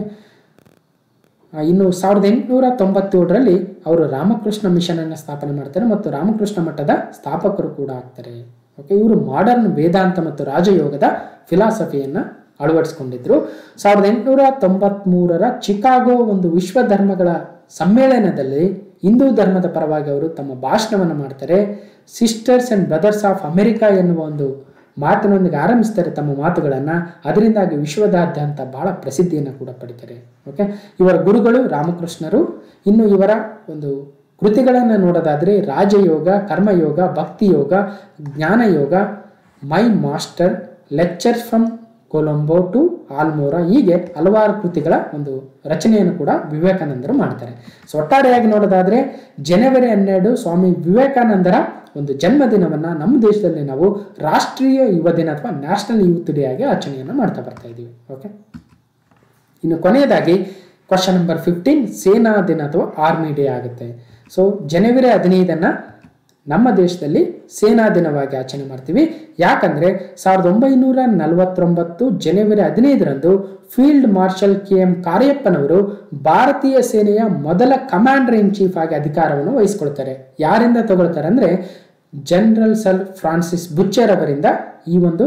ಆ, ಇನ್ನು ಸಾವಿರದ ಎಂಟುನೂರ ತೊಂಬತ್ತೇಳರಲ್ಲಿ ಅವರು ರಾಮಕೃಷ್ಣ ಮಿಷನ್ ಅನ್ನು ಸ್ಥಾಪನೆ ಮಾಡ್ತಾರೆ ಮತ್ತು ರಾಮಕೃಷ್ಣ ಮಠದ ಸ್ಥಾಪಕರು ಕೂಡ ಆಗ್ತಾರೆ ಓಕೆ ಇವರು ಮಾಡರ್ನ್ ವೇದಾಂತ ಮತ್ತು ರಾಜಯೋಗದ ಫಿಲಾಸಫಿಯನ್ನ ಅಳವಡಿಸಿಕೊಂಡಿದ್ರು ಸಾವಿರದ ಎಂಟುನೂರ ತೊಂಬತ್ಮೂರರ ಚಿಕಾಗೋ ಒಂದು ವಿಶ್ವ ಧರ್ಮಗಳ ಸಮ್ಮೇಳನದಲ್ಲಿ ಹಿಂದೂ ಧರ್ಮದ ಪರವಾಗಿ ಅವರು ತಮ್ಮ ಭಾಷಣವನ್ನು ಮಾಡ್ತಾರೆ sisters and brothers of America ಎನ್ನುವ ಒಂದು ಮಾತಿನೊಂದಿಗೆ ಆರಂಭಿಸ್ತಾರೆ ತಮ್ಮ ಮಾತುಗಳನ್ನು ಅದರಿಂದಾಗಿ ವಿಶ್ವದಾದ್ಯಂತ ಬಹಳ ಪ್ರಸಿದ್ಧಿಯನ್ನು ಕೂಡ ಪಡಿತಾರೆ ಓಕೆ ಇವರ ಗುರುಗಳು ರಾಮಕೃಷ್ಣರು ಇನ್ನು ಇವರ ಒಂದು ಕೃತಿಗಳನ್ನು ನೋಡೋದಾದರೆ Raja Yoga Karma Yoga Bhakti Yoga Jnana Yoga my master lectures from Colombo to Almora ಹೀಗೆ ಹಲವಾರು ಕೃತಿಗಳ ಒಂದು ರಚನೆಯನ್ನು ಕೂಡ ವಿವೇಕಾನಂದರು ಮಾಡ್ತಾರೆ ಸೊ ಒಟ್ಟಾರೆಯಾಗಿ ನೋಡೋದಾದ್ರೆ ಜನವರಿ ಹನ್ನೆರಡು ಸ್ವಾಮಿ ವಿವೇಕಾನಂದರ ಒಂದು ಜನ್ಮದಿನವನ್ನ ನಮ್ಮ ದೇಶದಲ್ಲಿ ನಾವು ರಾಷ್ಟ್ರೀಯ ಯುವ ದಿನ ಅಥವಾ ನ್ಯಾಷನಲ್ ಯೂತ್ ಡೇ ಆಗಿ ಆಚರಣೆಯನ್ನು ಮಾಡ್ತಾ ಬರ್ತಾ ಇದ್ದೀವಿ ಓಕೆ ಇನ್ನು ಕೊನೆಯದಾಗಿ ಕ್ವಶನ್ ನಂಬರ್ ಫಿಫ್ಟೀನ್ ಸೇನಾ ದಿನ ಅಥವಾ ಆರ್ಮಿ ಡೇ ಆಗುತ್ತೆ ಸೊ ಜನವರಿ ಹದಿನೈದನ್ನ ನಮ್ಮ ದೇಶದಲ್ಲಿ ಸೇನಾ ದಿನವಾಗಿ ಆಚರಣೆ ಮಾಡ್ತೀವಿ ಯಾಕಂದ್ರೆ ಸಾವಿರದ ಒಂಬೈನೂರ ನಲವತ್ತೊಂಬತ್ತು ಜನವರಿ ಹದಿನೈದರಂದು ಫೀಲ್ಡ್ ಮಾರ್ಷಲ್ ಕೆ ಎಂ ಕಾರ್ಯಪ್ಪನವರು ಭಾರತೀಯ ಸೇನೆಯ ಮೊದಲ ಕಮಾಂಡರ್ ಇನ್ ಚೀಫ್ ಆಗಿ ಅಧಿಕಾರವನ್ನು ವಹಿಸ್ಕೊಳ್ತಾರೆ ಯಾರಿಂದ ತಗೊಳ್ತಾರೆ ಅಂದ್ರೆ ಜನರಲ್ ಸರ್ ಫ್ರಾನ್ಸಿಸ್ ಬುಚ್ಚರ್ ಅವರಿಂದ ಈ ಒಂದು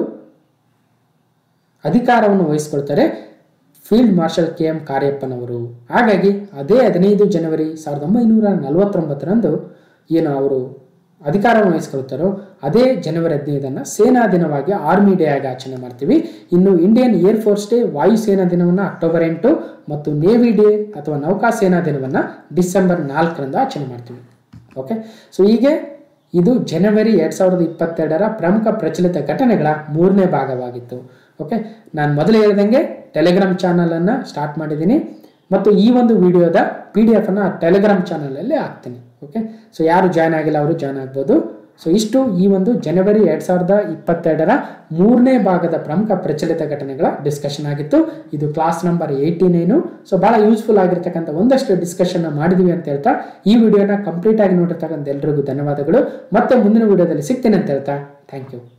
ಅಧಿಕಾರವನ್ನು ವಹಿಸ್ಕೊಳ್ತಾರೆ ಫೀಲ್ಡ್ ಮಾರ್ಷಲ್ ಕೆ ಎಂ ಕಾರ್ಯಪ್ಪನವರು ಹಾಗಾಗಿ ಅದೇ ಹದಿನೈದು ಜನವರಿ ಸಾವಿರದ ಒಂಬೈನೂರ ನಲವತ್ತೊಂಬತ್ತರಂದು ಏನು ಅವರು ಅಧಿಕಾರವನ್ನು ವಹಿಸ್ಕೊಳ್ತಾರೋ ಅದೇ ಜನವರಿ ಹದಿನೈದನ್ನು ಸೇನಾ ದಿನವಾಗಿ ಆರ್ಮಿ ಡೇ ಆಗಿ ಆಚರಣೆ ಮಾಡ್ತೀವಿ ಇನ್ನು ಇಂಡಿಯನ್ ಏರ್ ಫೋರ್ಸ್ ಡೇ ವಾಯುಸೇನಾ ದಿನವನ್ನು ಅಕ್ಟೋಬರ್ ಎಂಟು ಮತ್ತು ನೇವಿ ಡೇ ಅಥವಾ ನೌಕಾ ಸೇನಾ ದಿನವನ್ನು ಡಿಸೆಂಬರ್ ನಾಲ್ಕರಂದು ಆಚರಣೆ ಮಾಡ್ತೀವಿ ಓಕೆ ಸೊ ಹೀಗೆ ಇದು ಜನವರಿ ಎರಡು ಸಾವಿರದ ಇಪ್ಪತ್ತೆರಡರ ಪ್ರಮುಖ ಪ್ರಚಲಿತ ಘಟನೆಗಳ ಮೂರನೇ ಭಾಗವಾಗಿತ್ತು ಓಕೆ ನಾನು ಮೊದಲು ಹೇಳಿದಂಗೆ ಟೆಲಿಗ್ರಾಮ್ ಚಾನಲನ್ನು ಸ್ಟಾರ್ಟ್ ಮಾಡಿದ್ದೀನಿ ಮತ್ತು ಈ ಒಂದು ವಿಡಿಯೋದ ಪಿ ಡಿ ಎಫನ್ನು ಟೆಲಿಗ್ರಾಮ್ ಚಾನಲಲ್ಲಿ ಹಾಕ್ತೀನಿ ಓಕೆ ಸೊ ಯಾರು ಜಾಯ್ನ್ ಆಗಿಲ್ಲ ಅವರು ಜಾಯ್ನ್ ಆಗ್ಬೋದು ಸೊ ಇಷ್ಟು ಈ ಒಂದು ಜನವರಿ ಎರಡು ಸಾವಿರದ ಇಪ್ಪತ್ತೆರಡರ ಮೂರನೇ ಭಾಗದ ಪ್ರಮುಖ ಪ್ರಚಲಿತ ಘಟನೆಗಳ ಡಿಸ್ಕಷನ್ ಆಗಿತ್ತು ಇದು class number eighty nine so ಭಾಳ ಯೂಸ್ಫುಲ್ ಆಗಿರ್ತಕ್ಕಂಥ ಒಂದಷ್ಟು ಡಿಸ್ಕಷನ್ ಮಾಡಿದ್ವಿ ಅಂತ ಹೇಳ್ತಾ ಈ ವಿಡಿಯೋನ ಕಂಪ್ಲೀಟ್ ಆಗಿ ನೋಡಿರ್ತಕ್ಕಂಥ ಎಲ್ರಿಗೂ ಧನ್ಯವಾದಗಳು ಮತ್ತೆ ಮುಂದಿನ ವಿಡಿಯೋದಲ್ಲಿ ಸಿಗ್ತೀನಿ ಅಂತ ಹೇಳ್ತಾ ಥ್ಯಾಂಕ್ ಯು